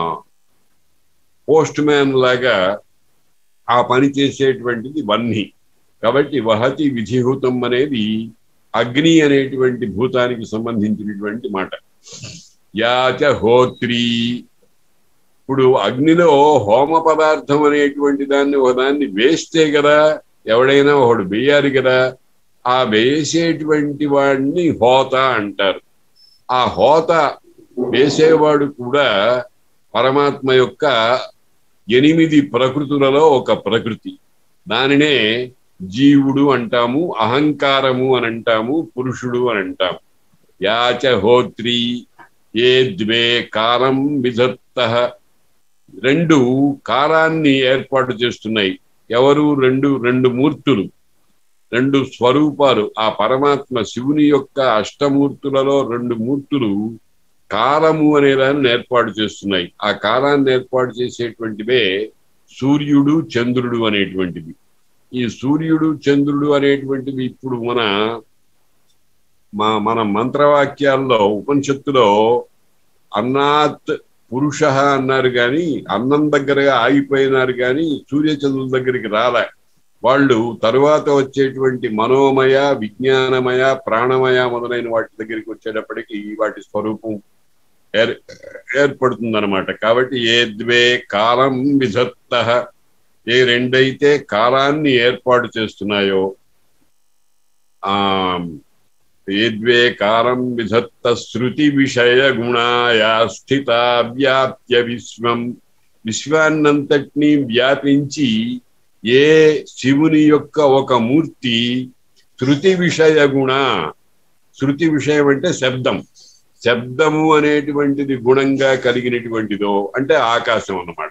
పోస్ట్ మ్యాన్ లాగా ఆ పని చేసేటువంటిది వన్ని కాబట్టి వహతి విధిహూతం అనేది అగ్ని అనేటువంటి భూతానికి సంబంధించినటువంటి మాట యాచ హోత్రి ఇప్పుడు అగ్నిలో హోమ పదార్థం అనేటువంటి దాన్ని ఒకదాన్ని వేస్తే కదా ఎవడైనా ఒకడు వేయాలి కదా ఆ వేసేటువంటి వాడిని హోత అంటారు ఆ హోత వేసేవాడు కూడా పరమాత్మ యొక్క ఎనిమిది ప్రకృతులలో ఒక ప్రకృతి దానినే జీవుడు అంటాము అహంకారము అని అంటాము పురుషుడు అని అంటాము యాచ హోత్రి ఏ ద్వే కాలం విధత్త రెండు కాలాన్ని ఏర్పాటు చేస్తున్నాయి ఎవరు రెండు రెండు మూర్తులు రెండు స్వరూపాలు ఆ పరమాత్మ శివుని యొక్క అష్టమూర్తులలో రెండు మూర్తులు కాలము అనే దాన్ని ఏర్పాటు చేస్తున్నాయి ఆ కాలాన్ని ఏర్పాటు చేసేటువంటివే సూర్యుడు చంద్రుడు అనేటువంటిది ఈ సూర్యుడు చంద్రుడు అనేటువంటివి ఇప్పుడు మన మా మన మంత్రవాక్యాల్లో ఉపనిషత్తులో అన్నాత్ పురుష అన్నారు కానీ అన్నం దగ్గరగా ఆగిపోయినారు కానీ సూర్యచంద్రుల దగ్గరికి రాలే వాళ్ళు తరువాత వచ్చేటువంటి మనోమయ విజ్ఞానమయ ప్రాణమయ మొదలైన వాటి దగ్గరికి వచ్చేటప్పటికి వాటి స్వరూపం ఏర్ ఏర్పడుతుందన్నమాట కాబట్టి ఏ ద్వే కాలం విధత్త ఏ రెండైతే కాలాన్ని ఏర్పాటు చేస్తున్నాయో ఆ ఏద్వే కాలం విధత్త శృతి విషయ గుణాయా స్థిత వ్యాప్య విశ్వం విశ్వాన్నంతటినీ వ్యాపించి ఏ శివుని యొక్క ఒక మూర్తి శృతి విషయ గుణ శృతి విషయం అంటే శబ్దం శబ్దము అనేటువంటిది గుణంగా కలిగినటువంటిదో అంటే ఆకాశం అన్నమాట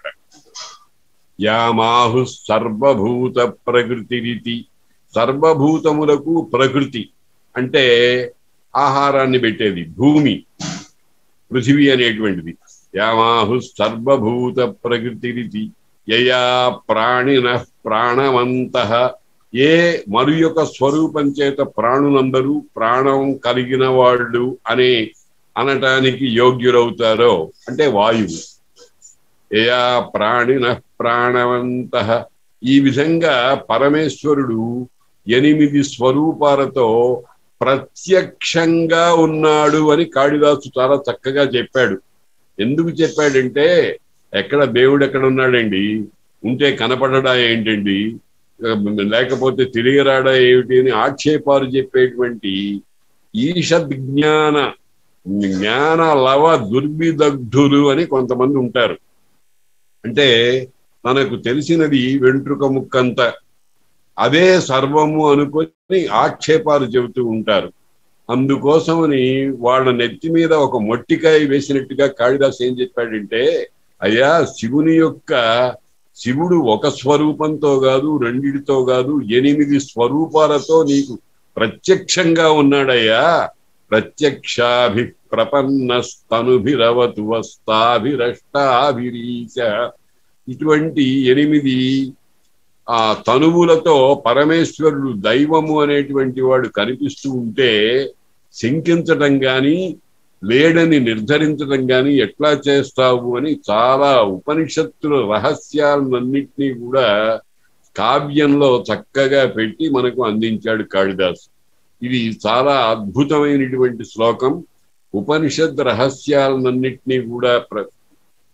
యామాహు సర్వభూత ప్రకృతి రీతి సర్వభూతములకు ప్రకృతి అంటే ఆహారాన్ని పెట్టేది భూమి పృథివీ అనేటువంటిది యామాహు సర్వభూత ప్రకృతి రీతి యయా ప్రాణిన ప్రాణవంత ఏ మరి యొక్క స్వరూపం చేత ప్రాణులందరూ ప్రాణం కలిగిన వాళ్ళు అనే అనటానికి యోగ్యులవుతారో అంటే వాయువు యయా ప్రాణిన ప్రాణవంత ఈ విధంగా పరమేశ్వరుడు ఎనిమిది స్వరూపాలతో ప్రత్యక్షంగా ఉన్నాడు అని కాళిదాసు చాలా చక్కగా చెప్పాడు ఎందుకు చెప్పాడంటే ఎక్కడ దేవుడు ఎక్కడ ఉన్నాడండి ఉంటే కనపడడా ఏంటండి లేకపోతే తిరిగి రాడా ఏమిటి అని ఆక్షేపాలు చెప్పేటువంటి ఈషద్ జ్ఞాన జ్ఞాన లవ దుర్విదగ్ధులు అని కొంతమంది ఉంటారు అంటే తనకు తెలిసినది వెంట్రుక ముక్కంత అదే సర్వము అనుకొని ఆక్షేపాలు చెబుతూ ఉంటారు అందుకోసమని వాళ్ళ నెత్తి మీద ఒక మొట్టికాయ వేసినట్టుగా కాళిదాస్ ఏం చెప్పాడంటే అయ్యా శివుని యొక్క శివుడు ఒక స్వరూపంతో కాదు రెండిటితో కాదు ఎనిమిది స్వరూపాలతో నీకు ప్రత్యక్షంగా ఉన్నాడయ్యా ప్రత్యక్షాభి ప్రపన్నస్తనుభిరవతు వస్తాభిరష్టాభిరీశ ఇటువంటి ఎనిమిది ఆ తనువులతో పరమేశ్వరుడు దైవము అనేటువంటి వాడు కనిపిస్తూ ఉంటే శంకించటం గాని లేడని నిర్ధరించడం గాని ఎట్లా చేస్తావు అని చాలా ఉపనిషత్తుల రహస్యాలన్నింటినీ కూడా కావ్యంలో చక్కగా పెట్టి మనకు అందించాడు కాళిదాస్ ఇది చాలా అద్భుతమైనటువంటి శ్లోకం ఉపనిషత్ రహస్యాలన్నింటినీ కూడా ప్ర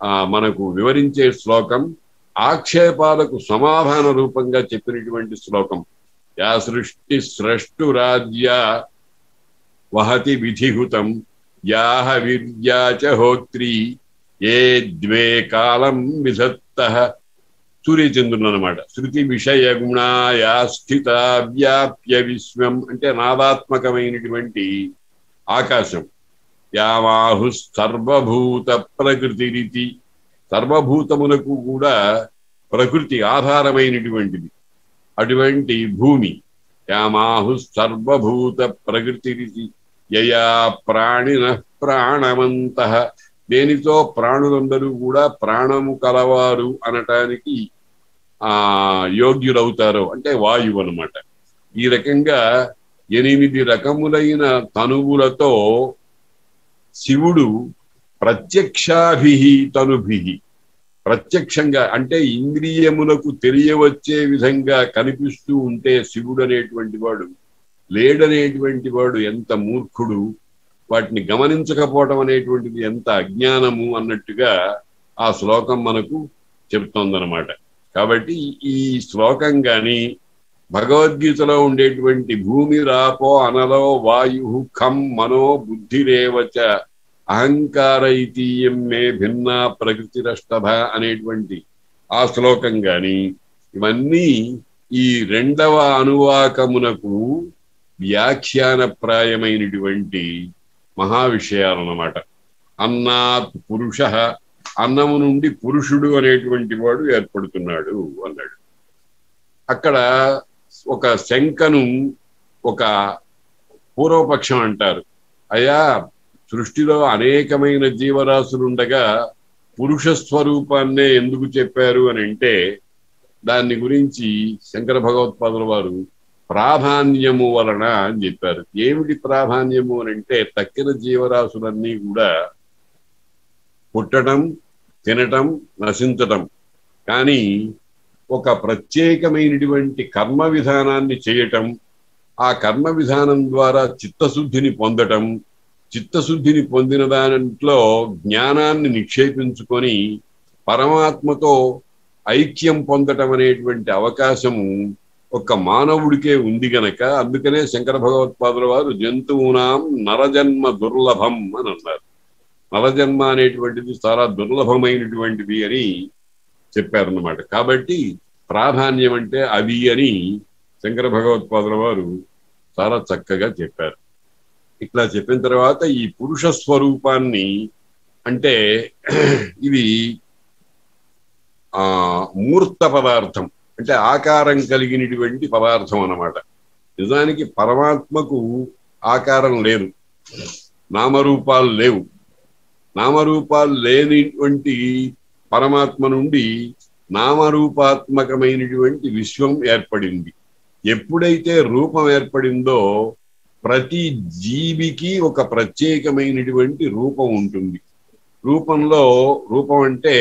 ఆ మనకు వివరించే శ్లోకం ఆక్షేపాలకు సమాధాన రూపంగా చెప్పినటువంటి శ్లోకం యా సృష్టి స్రష్టు రాజ్య వహతి విధిహుతం యాహ విద్యా చ హోత్రి ఏ ద్వే కాలం విధత్త సూర్యచంద్రుడు అనమాట శృతి విషయ గుణాయా స్థిత వ్యాప్య విశ్వం అంటే నాదాత్మకమైనటువంటి ఆకాశం యామాహు సర్వభూత ప్రకృతిరితి సర్వభూతములకు కూడా ప్రకృతి ఆధారమైనటువంటిది అటువంటి భూమి యామాహు సర్వభూత ప్రకృతిరితి యయా ప్రాణిన ప్రాణవంత దేనితో ప్రాణులందరూ కూడా ప్రాణము కలవారు అనటానికి ఆ యోగ్యులవుతారో అంటే వాయువు అనమాట ఈ రకంగా ఎనిమిది రకములైన తనువులతో శివుడు ప్రత్యక్షాభి తనుభి ప్రత్యక్షంగా అంటే ఇంద్రియములకు తెలియవచ్చే విధంగా కనిపిస్తూ ఉంటే శివుడు అనేటువంటి వాడు లేడనేటువంటి వాడు ఎంత మూర్ఖుడు వాటిని గమనించకపోవడం అనేటువంటిది ఎంత అజ్ఞానము అన్నట్టుగా ఆ శ్లోకం మనకు చెప్తోందనమాట కాబట్టి ఈ శ్లోకం గాని భగవద్గీతలో ఉండేటువంటి భూమి రాపో అనలో వాయు ఖం మనో బుద్ధిరేవచ అహంకార ఇతీయం మే భిన్న ప్రకృతిరష్టభ అనేటువంటి ఆ శ్లోకం గాని ఇవన్నీ ఈ రెండవ అనువాకమునకు వ్యాఖ్యానప్రాయమైనటువంటి మహావిషయాలన్నమాట అన్నాత్ పురుష అన్నము నుండి పురుషుడు అనేటువంటి వాడు ఏర్పడుతున్నాడు అన్నాడు అక్కడ ఒక శంకను ఒక పూర్వపక్షం అంటారు అయా సృష్టిలో అనేకమైన జీవరాశులు ఉండగా పురుష స్వరూపాన్నే ఎందుకు చెప్పారు అని అంటే దాన్ని గురించి శంకర భగవత్పాదుల వారు ప్రాధాన్యము వలన అని చెప్పారు ఏమిటి ప్రాధాన్యము అని అంటే తక్కిన జీవరాశులన్నీ కూడా పుట్టడం తినటం నశించటం కానీ ఒక ప్రత్యేకమైనటువంటి కర్మ విధానాన్ని చేయటం ఆ కర్మ విధానం ద్వారా చిత్తశుద్ధిని పొందటం చిత్తశుద్ధిని పొందిన దాంట్లో జ్ఞానాన్ని నిక్షేపించుకొని పరమాత్మతో ఐక్యం పొందటం అనేటువంటి అవకాశము ఒక మానవుడికే ఉంది గనక అందుకనే శంకర భగవత్పాదుల వారు జంతువునాం నరజన్మ దుర్లభం అని అన్నారు నరజన్మ అనేటువంటిది చాలా దుర్లభమైనటువంటిది అని చెప్పారన్నమాట కాబట్టి ప్రాధాన్యం అంటే అది అని శంకర భగవత్పాదుల వారు చాలా చక్కగా చెప్పారు ఇట్లా చెప్పిన తర్వాత ఈ పురుష స్వరూపాన్ని అంటే ఇది ఆ మూర్త పదార్థం అంటే ఆకారం కలిగినటువంటి పదార్థం అన్నమాట నిజానికి పరమాత్మకు ఆకారం లేదు నామరూపాలు లేవు నామరూపాలు లేనిటువంటి పరమాత్మ నుండి నామరూపాత్మకమైనటువంటి విశ్వం ఏర్పడింది ఎప్పుడైతే రూపం ఏర్పడిందో ప్రతి జీవికి ఒక ప్రత్యేకమైనటువంటి రూపం ఉంటుంది రూపంలో రూపం అంటే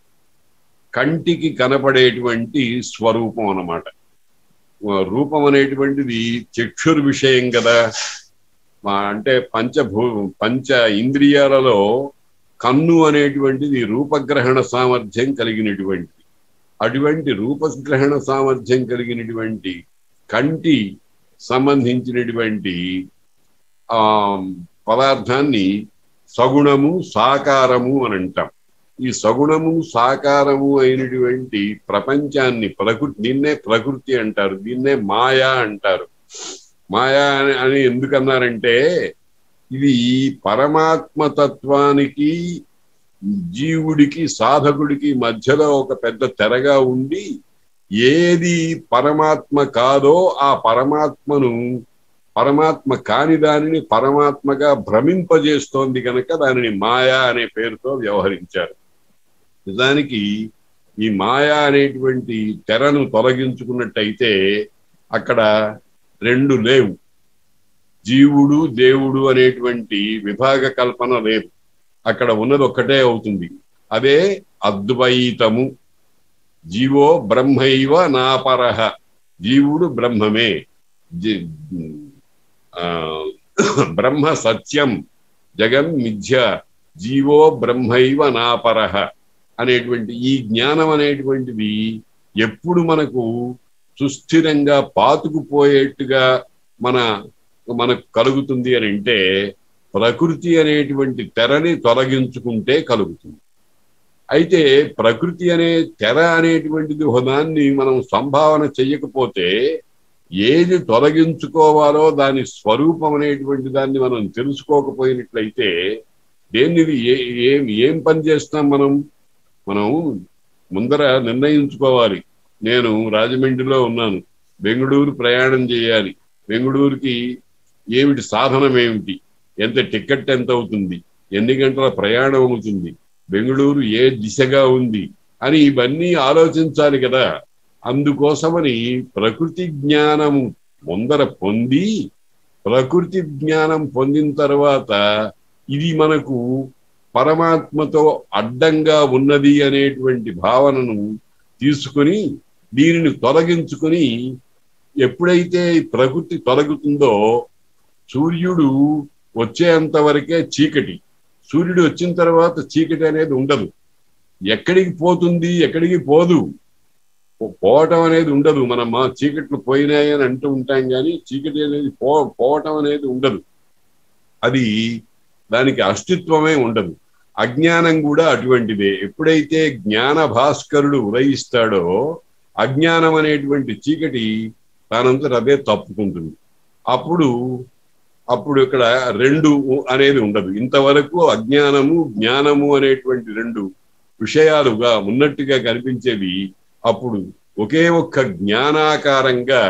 కంటికి కనపడేటువంటి స్వరూపం అన్నమాట రూపం అనేటువంటిది చక్షుర్ విషయం కదా అంటే పంచభూ పంచ ఇంద్రియాలలో కన్ను అనేటువంటిది రూపగ్రహణ సామర్థ్యం కలిగినటువంటిది అటువంటి రూపగ్రహణ సామర్థ్యం కలిగినటువంటి కంటి సంబంధించినటువంటి ఆ పదార్థాన్ని సగుణము సాకారము అని అంటాం ఈ సగుణము సాకారము అయినటువంటి ప్రపంచాన్ని ప్రకృతి దీన్నే ప్రకృతి అంటారు దీన్నే మాయా అంటారు మాయా అని అని ఎందుకన్నారంటే ఇది పరమాత్మ తత్వానికి జీవుడికి సాధకుడికి మధ్యలో ఒక పెద్ద తెరగా ఉండి ఏది పరమాత్మ కాదో ఆ పరమాత్మను పరమాత్మ కాని దానిని పరమాత్మగా భ్రమింపజేస్తోంది కనుక దానిని మాయా అనే పేరుతో వ్యవహరించారు నిజానికి ఈ మాయా అనేటువంటి తెరను తొలగించుకున్నట్టయితే అక్కడ రెండు లేవు జీవుడు దేవుడు అనేటువంటి విభాగ కల్పన లేదు అక్కడ ఉన్నది ఒక్కటే అవుతుంది అదే అద్వైతము జీవో బ్రహ్మైవ నాపరహ జీవుడు బ్రహ్మమే బ్రహ్మ సత్యం జగన్ మిథ్య జీవో బ్రహ్మైవ నాపరహ అనేటువంటి ఈ జ్ఞానం అనేటువంటిది ఎప్పుడు మనకు సుస్థిరంగా పాతుకుపోయేట్టుగా మన మనకు కలుగుతుంది అని అంటే ప్రకృతి అనేటువంటి తెరని తొలగించుకుంటే కలుగుతుంది అయితే ప్రకృతి అనే తెర అనేటువంటిది ఒకదాన్ని మనం సంభావన చెయ్యకపోతే ఏది తొలగించుకోవాలో దాని స్వరూపం అనేటువంటి దాన్ని మనం తెలుసుకోకపోయినట్లయితే దేన్ని ఏ- ఏం ఏం పని చేస్తాం మనం మనం ముందర నిర్ణయించుకోవాలి నేను రాజమండ్రిలో ఉన్నాను బెంగళూరు ప్రయాణం చేయాలి బెంగళూరుకి ఏమిటి సాధనం ఏమిటి ఎంత టికెట్ ఎంత అవుతుంది ఎన్ని గంటల ప్రయాణం అవుతుంది బెంగళూరు ఏ దిశగా ఉంది అని ఇవన్నీ ఆలోచించాలి కదా అందుకోసమని ప్రకృతి జ్ఞానము ముందర పొంది ప్రకృతి జ్ఞానం పొందిన తర్వాత ఇది మనకు పరమాత్మతో అడ్డంగా ఉన్నది అనేటువంటి భావనను తీసుకుని దీనిని తొలగించుకుని ఎప్పుడైతే ఈ ప్రకృతి తొలగుతుందో సూర్యుడు వచ్చేంత వరకే చీకటి సూర్యుడు వచ్చిన తర్వాత చీకటి అనేది ఉండదు ఎక్కడికి పోతుంది ఎక్కడికి పోదు పో- పోవటం అనేది ఉండదు మనం మా చీకట్లు పోయినాయి అని అంటూ ఉంటాం కానీ చీకటి అనేది పో పోవటం అనేది ఉండదు అది దానికి అస్తిత్వమే ఉండదు అజ్ఞానం కూడా అటువంటిదే ఎప్పుడైతే జ్ఞాన భాస్కరుడు ఉదయిస్తాడో అజ్ఞానం అనేటువంటి చీకటి దానంతట అదే తప్పుకుంటుంది అప్పుడు అప్పుడు ఇక్కడ రెండు అనేది ఉండదు ఇంతవరకు అజ్ఞానము జ్ఞానము అనేటువంటి రెండు విషయాలుగా ఉన్నట్టుగా కనిపించేవి అప్పుడు ఒకే ఒక్క జ్ఞానాకారంగా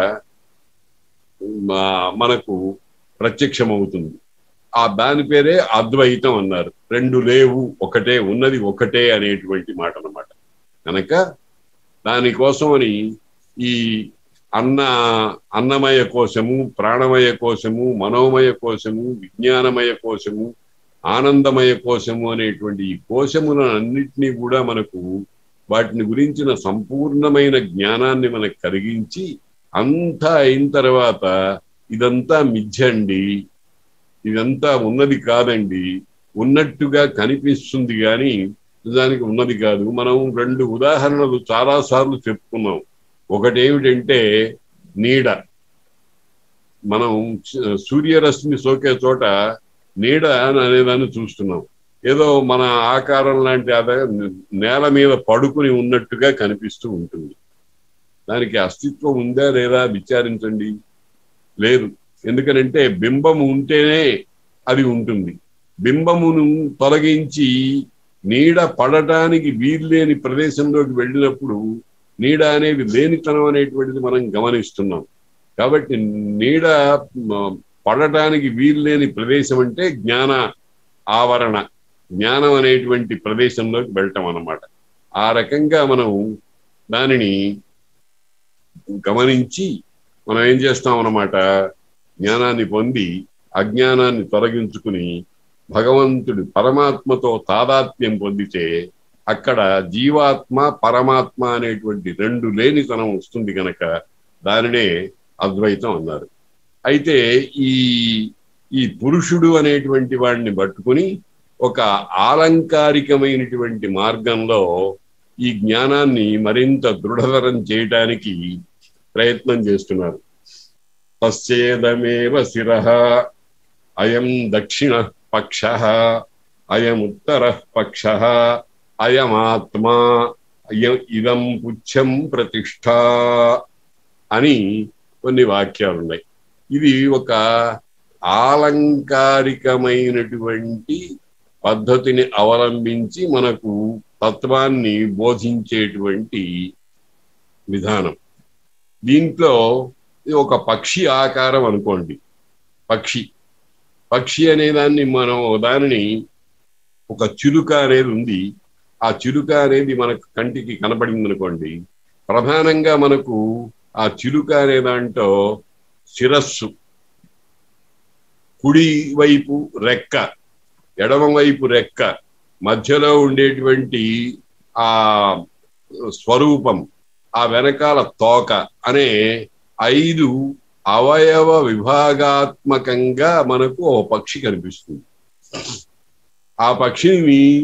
మా- మనకు ప్రత్యక్షమవుతుంది ఆ దాని పేరే అద్వైతం అన్నారు రెండు లేవు ఒకటే ఉన్నది ఒకటే అనేటువంటి మాట అన్నమాట కనుక దానికోసమని ఈ అన్న అన్నమయ కోశము ప్రాణమయ కోశము మనోమయ కోశము విజ్ఞానమయ కోశము ఆనందమయ కోశము అనేటువంటి ఈ కోశములను అన్నిటినీ కూడా మనకు వాటిని గురించిన సంపూర్ణమైన జ్ఞానాన్ని మనకు కలిగించి అంతా అయిన తర్వాత ఇదంతా మిథ్యండి ఇదంతా ఉన్నది కాదండి ఉన్నట్టుగా కనిపిస్తుంది కానీ నిజానికి ఉన్నది కాదు మనం రెండు ఉదాహరణలు చాలా సార్లు చెప్పుకున్నాం ఒకటి ఏమిటంటే నీడ మనం స- సూర్యరశ్మి సోకే చోట నీడ అనేదాన్ని చూస్తున్నాం ఏదో మన ఆకారం లాంటి అదే నేల మీద పడుకుని ఉన్నట్టుగా కనిపిస్తూ ఉంటుంది దానికి అస్తిత్వం ఉందా లేదా విచారించండి లేదు ఎందుకనంటే బింబము ఉంటేనే అది ఉంటుంది బింబమును తొలగించి నీడ పడటానికి వీల్లేని ప్రదేశంలోకి వెళ్ళినప్పుడు నీడ అనేది లేనితనం అనేటువంటిది మనం గమనిస్తున్నాం కాబట్టి నీడ మ, పడటానికి వీల్లేని ప్రదేశం అంటే జ్ఞాన ఆవరణ జ్ఞానం అనేటువంటి ప్రదేశంలోకి వెళ్ళటం అన్నమాట ఆ రకంగా మనం దానిని గమనించి మనం ఏం చేస్తాం అన్నమాట జ్ఞానాన్ని పొంది అజ్ఞానాన్ని తొలగించుకుని భగవంతుడి పరమాత్మతో తాదాత్మ్యం పొందితే అక్కడ జీవాత్మ పరమాత్మ అనేటువంటి రెండు లేనితనం వస్తుంది కనుక దానినే అద్వైతం అన్నారు అయితే ఈ ఈ పురుషుడు అనేటువంటి వాడిని పట్టుకుని ఒక ఆలంకారికమైనటువంటి మార్గంలో ఈ జ్ఞానాన్ని మరింత దృఢతరం చేయటానికి ప్రయత్నం చేస్తున్నారు తస్యేదమేవ శిర అయం దక్షిణ పక్ష అయం ఉత్తర పక్ష అయమాత్మా అయం ఇదం పుచ్చం ప్రతిష్ట అని కొన్ని వాక్యాలు ఉన్నాయి ఇది ఒక ఆలంకారికమైనటువంటి పద్ధతిని అవలంబించి మనకు తత్వాన్ని బోధించేటువంటి విధానం దీంట్లో ఇది ఒక పక్షి ఆకారం అనుకోండి పక్షి పక్షి అనే దాన్ని మనం దానిని ఒక చిలుక అనేది ఉంది ఆ చిలుక అనేది మనకు కంటికి కనపడింది అనుకోండి ప్రధానంగా మనకు ఆ చిలుక అనే దాంట్లో శిరస్సు కుడి వైపు రెక్క ఎడమ వైపు రెక్క మధ్యలో ఉండేటువంటి ఆ స్వరూపం ఆ వెనకాల తోక అనే ఐదు అవయవ విభాగాత్మకంగా మనకు ఓ పక్షి కనిపిస్తుంది ఆ పక్షిని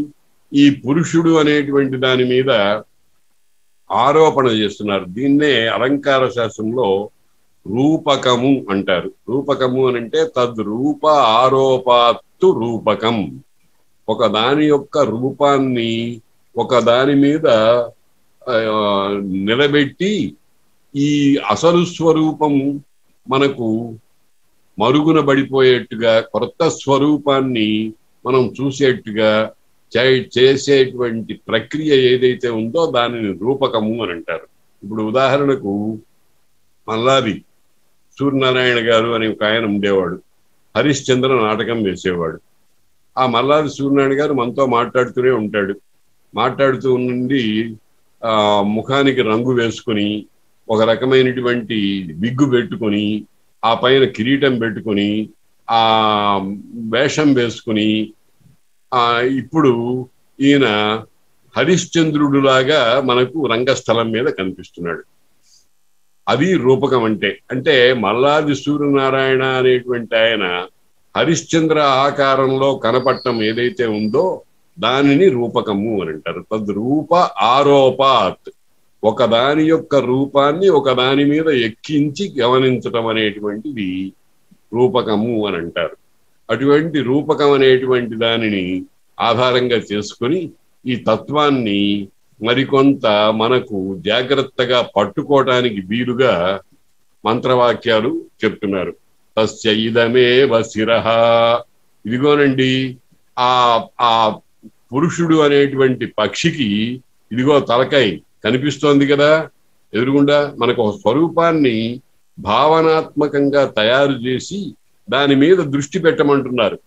ఈ పురుషుడు అనేటువంటి దాని మీద ఆరోపణ చేస్తున్నారు దీన్నే అలంకార శాస్త్రంలో రూపకము అంటారు రూపకము అని అంటే తద్రూప ఆరోపాత్తు రూపకం ఒక దాని యొక్క రూపాన్ని ఒక దాని మీద ఆ, నిలబెట్టి ఈ అసలు స్వరూపం మనకు మరుగున పడిపోయేట్టుగా కొత్త స్వరూపాన్ని మనం చూసేట్టుగా చే- చేసేటువంటి ప్రక్రియ ఏదైతే ఉందో దానిని రూపకము అని అంటారు ఇప్పుడు ఉదాహరణకు మల్లాది సూర్యనారాయణ గారు అని ఒక ఆయన ఉండేవాడు హరిశ్చంద్ర నాటకం వేసేవాడు ఆ మల్లాది సూర్యనారాయణ గారు మనతో మాట్లాడుతూనే ఉంటాడు మాట్లాడుతూ నుండి ఆ ముఖానికి రంగు వేసుకుని ఒక రకమైనటువంటి విగ్గు పెట్టుకొని ఆ పైన కిరీటం పెట్టుకొని ఆ వేషం వేసుకుని ఆ ఇప్పుడు ఈయన హరిశ్చంద్రుడులాగా మనకు రంగస్థలం మీద కనిపిస్తున్నాడు అది రూపకం అంటే అంటే మల్లాది సూర్యనారాయణ అనేటువంటి ఆయన హరిశ్చంద్ర ఆకారంలో కనపడటం ఏదైతే ఉందో దానిని రూపకము అని అంటారు తద్రూప ఆరోపాత్ ఒక దాని యొక్క రూపాన్ని ఒక దాని మీద ఎక్కించి గమనించటం అనేటువంటిది రూపకము అని అంటారు అటువంటి రూపకం అనేటువంటి దానిని ఆధారంగా చేసుకొని ఈ తత్వాన్ని మరికొంత మనకు జాగ్రత్తగా పట్టుకోవటానికి వీలుగా మంత్రవాక్యాలు చెప్తున్నారు తస్య ఇదమే వశిరహ ఇదిగోనండి ఆ ఆ పురుషుడు అనేటువంటి పక్షికి ఇదిగో తలకాయ కనిపిస్తోంది కదా ఎదురుగుండా మనకు ఒక స్వరూపాన్ని భావనాత్మకంగా తయారు చేసి దాని మీద దృష్టి పెట్టమంటున్నారు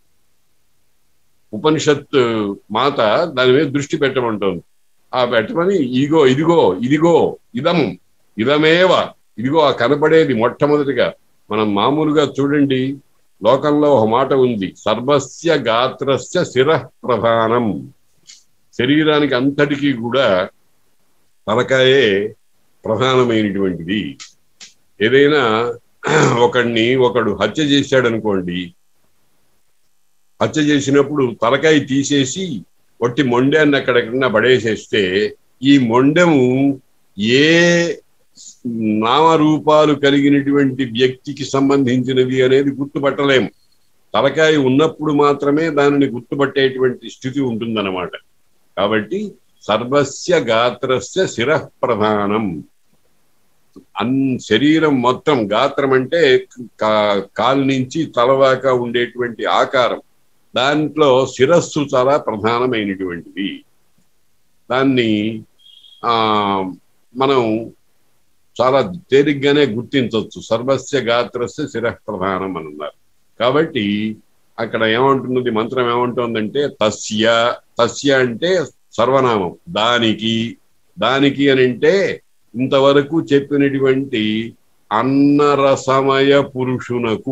ఉపనిషత్ మాత దాని మీద దృష్టి పెట్టమంటోంది ఆ పెట్టమని ఇదిగో ఇదిగో ఇదిగో ఇదం ఇదమేవ ఇదిగో ఆ కనపడేది మొట్టమొదటిగా మనం మామూలుగా చూడండి లోకంలో ఒక మాట ఉంది సర్వస్య గాత్రస్య శిర ప్రధానం శరీరానికి అంతటికీ కూడా తలకాయే ప్రధానమైనటువంటిది ఏదైనా ఒకడిని ఒకడు హత్య చేశాడు అనుకోండి హత్య చేసినప్పుడు తలకాయ తీసేసి ఒట్టి మొండాన్ని అక్కడెక్కడన్నా పడేసేస్తే ఈ మొండెము ఏ నామరూపాలు కలిగినటువంటి వ్యక్తికి సంబంధించినది అనేది గుర్తుపట్టలేము తలకాయ ఉన్నప్పుడు మాత్రమే దానిని గుర్తుపట్టేటువంటి స్థితి ఉంటుందన్నమాట కాబట్టి సర్వస్య గాత్రస్య శిర ప్రధానం అన్ శరీరం మొత్తం గాత్రం అంటే కా- కాలు నుంచి తలవాక ఉండేటువంటి ఆకారం దాంట్లో శిరస్సు చాలా ప్రధానమైనటువంటిది దాన్ని ఆ మనం చాలా తేలిగ్గానే గుర్తించవచ్చు సర్వస్య గాత్రస్య శిర ప్రధానం అని అన్నారు కాబట్టి అక్కడ ఏమంటున్నది మంత్రం ఏమంటుందంటే తస్య తస్య అంటే సర్వనామం దానికి దానికి అని అంటే ఇంతవరకు చెప్పినటువంటి అన్నరసమయ పురుషునకు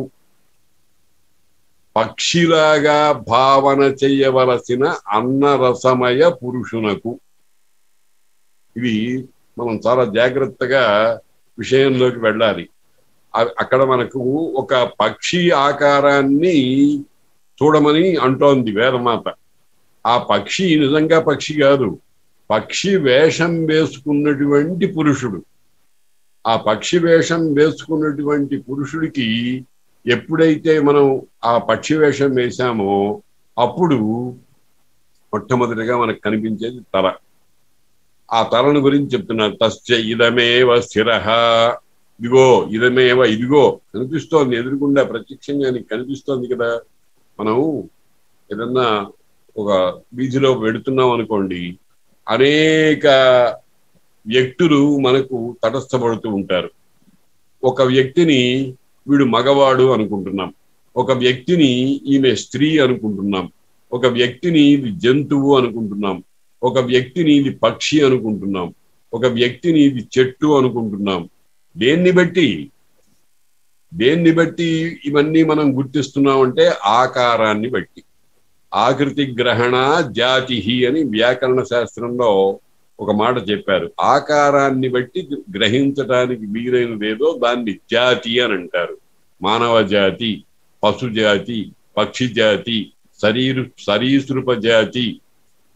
పక్షిలాగా భావన చెయ్యవలసిన అన్నరసమయ పురుషునకు ఇది మనం చాలా జాగ్రత్తగా విషయంలోకి వెళ్ళాలి అ- అక్కడ మనకు ఒక పక్షి ఆకారాన్ని చూడమని అంటోంది వేదమాత ఆ పక్షి నిజంగా పక్షి కాదు పక్షి వేషం వేసుకున్నటువంటి పురుషుడు ఆ పక్షి వేషం వేసుకున్నటువంటి పురుషుడికి ఎప్పుడైతే మనం ఆ పక్షి వేషం వేశామో అప్పుడు మొట్టమొదటిగా మనకు కనిపించేది తల ఆ తలను గురించి చెప్తున్నారు తస్య ఇదమేవ స్థిరహ ఇదిగో ఇదమేవ ఇదిగో కనిపిస్తోంది ఎదురుకుండా ప్రత్యక్షంగా నీకు కనిపిస్తోంది కదా మనం ఏదన్నా ఒక వీధిలో వెడుతున్నాం అనుకోండి అనేక వ్యక్తులు మనకు తటస్థపడుతూ ఉంటారు ఒక వ్యక్తిని వీడు మగవాడు అనుకుంటున్నాం ఒక వ్యక్తిని ఈమె స్త్రీ అనుకుంటున్నాం ఒక వ్యక్తిని ఇది జంతువు అనుకుంటున్నాం ఒక వ్యక్తిని ఇది పక్షి అనుకుంటున్నాం ఒక వ్యక్తిని ఇది చెట్టు అనుకుంటున్నాం దేన్ని బట్టి దేన్ని బట్టి ఇవన్నీ మనం గుర్తిస్తున్నాం అంటే ఆకారాన్ని బట్టి ఆకృతి గ్రహణ జాతి అని వ్యాకరణ శాస్త్రంలో ఒక మాట చెప్పారు ఆకారాన్ని బట్టి గ్రహించడానికి వీలైనదేదో దాన్ని జాతి అని అంటారు మానవ జాతి పశు జాతి పక్షి జాతి శరీరు సరీసృప జాతి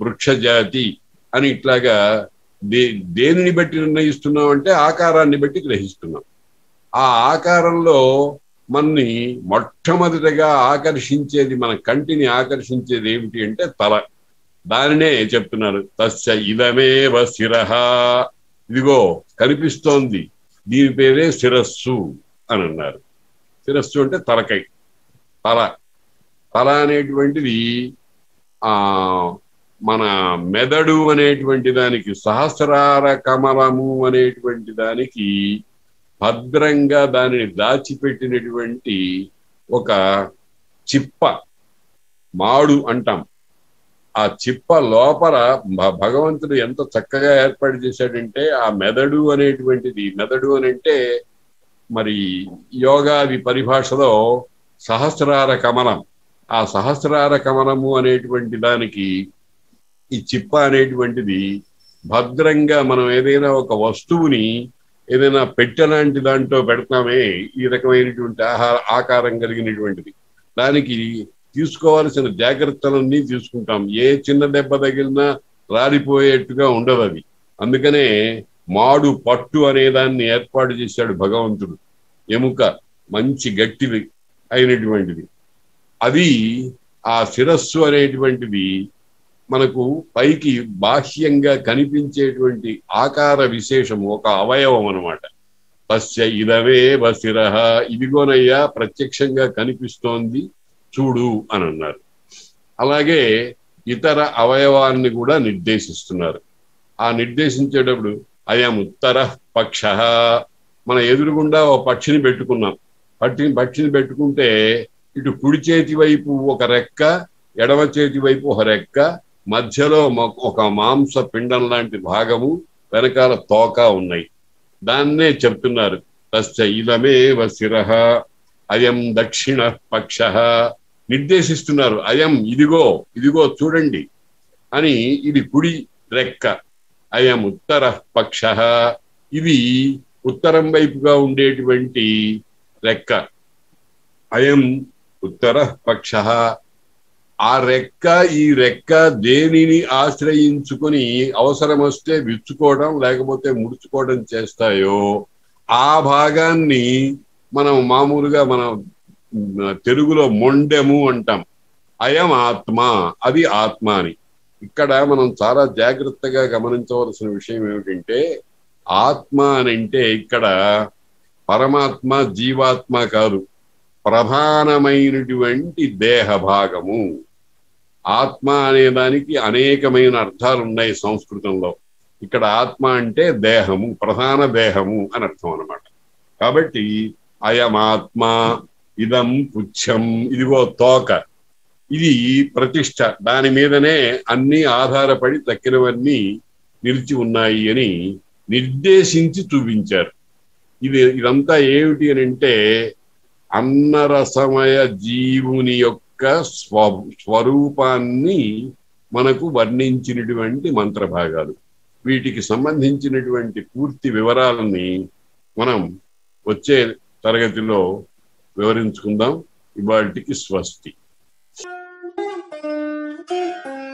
వృక్షజాతి అని ఇట్లాగా దే దేనిని బట్టి నిర్ణయిస్తున్నాం అంటే ఆకారాన్ని బట్టి గ్రహిస్తున్నాం ఆ ఆకారంలో మనని మొట్టమొదటిగా ఆకర్షించేది మన కంటిని ఆకర్షించేది ఏమిటి అంటే తల దానినే చెప్తున్నారు తస్య ఇదమేవ శిరహ ఇదిగో కనిపిస్తోంది దీని పేరే శిరస్సు అని అన్నారు శిరస్సు అంటే తలకై తల తల అనేటువంటిది ఆ మన మెదడు అనేటువంటి దానికి సహస్రార కమలము అనేటువంటి దానికి భద్రంగా దానిని దాచిపెట్టినటువంటి ఒక చిప్ప మాడు అంటాం ఆ చిప్ప లోపల భ- భగవంతుడు ఎంత చక్కగా ఏర్పాటు చేశాడంటే ఆ మెదడు అనేటువంటిది మెదడు అని అంటే మరి యోగాది పరిభాషలో సహస్రార కమలం ఆ సహస్రార కమలము అనేటువంటి దానికి ఈ చిప్ప అనేటువంటిది భద్రంగా మనం ఏదైనా ఒక వస్తువుని ఏదైనా పెట్టె లాంటి దాంట్లో పెడతామే ఈ రకమైనటువంటి ఆహార ఆకారం కలిగినటువంటిది దానికి తీసుకోవాల్సిన జాగ్రత్తలన్నీ తీసుకుంటాం ఏ చిన్న దెబ్బ తగిలినా రాలిపోయేట్టుగా ఉండదు అది అందుకనే మాడు పట్టు అనే దాన్ని ఏర్పాటు చేశాడు భగవంతుడు ఎముక మంచి గట్టిది అయినటువంటిది అది ఆ శిరస్సు అనేటువంటిది మనకు పైకి బాహ్యంగా కనిపించేటువంటి ఆకార విశేషం ఒక అవయవం అన్నమాట తస్య ఇదవే శిరహ ఇదిగోనయ్యా ప్రత్యక్షంగా కనిపిస్తోంది చూడు అని అన్నారు అలాగే ఇతర అవయవాన్ని కూడా నిర్దేశిస్తున్నారు ఆ నిర్దేశించేటప్పుడు అయం ఉత్తర పక్ష మన ఎదురుగుండా ఓ పక్షిని పెట్టుకున్నాం పక్షిని పక్షిని పెట్టుకుంటే ఇటు కుడి చేతి వైపు ఒక రెక్క ఎడమ చేతి వైపు ఒక రెక్క మధ్యలో మొ- ఒక మాంస పిండం లాంటి భాగము వెనకాల తోక ఉన్నాయి దాన్నే చెప్తున్నారు తస్య ఇదమే శిరహ అయం దక్షిణ పక్ష నిర్దేశిస్తున్నారు అయం ఇదిగో ఇదిగో చూడండి అని ఇది కుడి రెక్క అయం ఉత్తర పక్ష ఇది ఉత్తరం వైపుగా ఉండేటువంటి రెక్క అయం ఉత్తర పక్ష ఆ రెక్క ఈ రెక్క దేనిని ఆశ్రయించుకొని అవసరం వస్తే విచ్చుకోవడం లేకపోతే ముడుచుకోవడం చేస్తాయో ఆ భాగాన్ని మనం మామూలుగా మనం మ్, తెలుగులో మొండెము అంటాం అయం ఆత్మ అది ఆత్మ అని ఇక్కడ మనం చాలా జాగ్రత్తగా గమనించవలసిన విషయం ఏమిటంటే ఆత్మ అని అంటే ఇక్కడ పరమాత్మ జీవాత్మ కాదు ప్రధానమైనటువంటి దేహ భాగము ఆత్మ అనే దానికి అనేకమైన అర్థాలు ఉన్నాయి సంస్కృతంలో ఇక్కడ ఆత్మ అంటే దేహము ప్రధాన దేహము అని అర్థం అన్నమాట కాబట్టి అయమాత్మ ఇదం పుచ్చం ఇదిగో తోక ఇది ప్రతిష్ట దాని మీదనే అన్ని ఆధారపడి తక్కినవన్నీ నిలిచి ఉన్నాయి అని నిర్దేశించి చూపించారు ఇది ఇదంతా ఏమిటి అని అంటే అన్నరసమయ జీవుని యొక్క స్వ స్వరూపాన్ని మనకు వర్ణించినటువంటి మంత్రభాగాలు వీటికి సంబంధించినటువంటి పూర్తి వివరాలని మనం వచ్చే తరగతిలో వివరించుకుందాం ఇవాటికి స్వస్తి Thank you.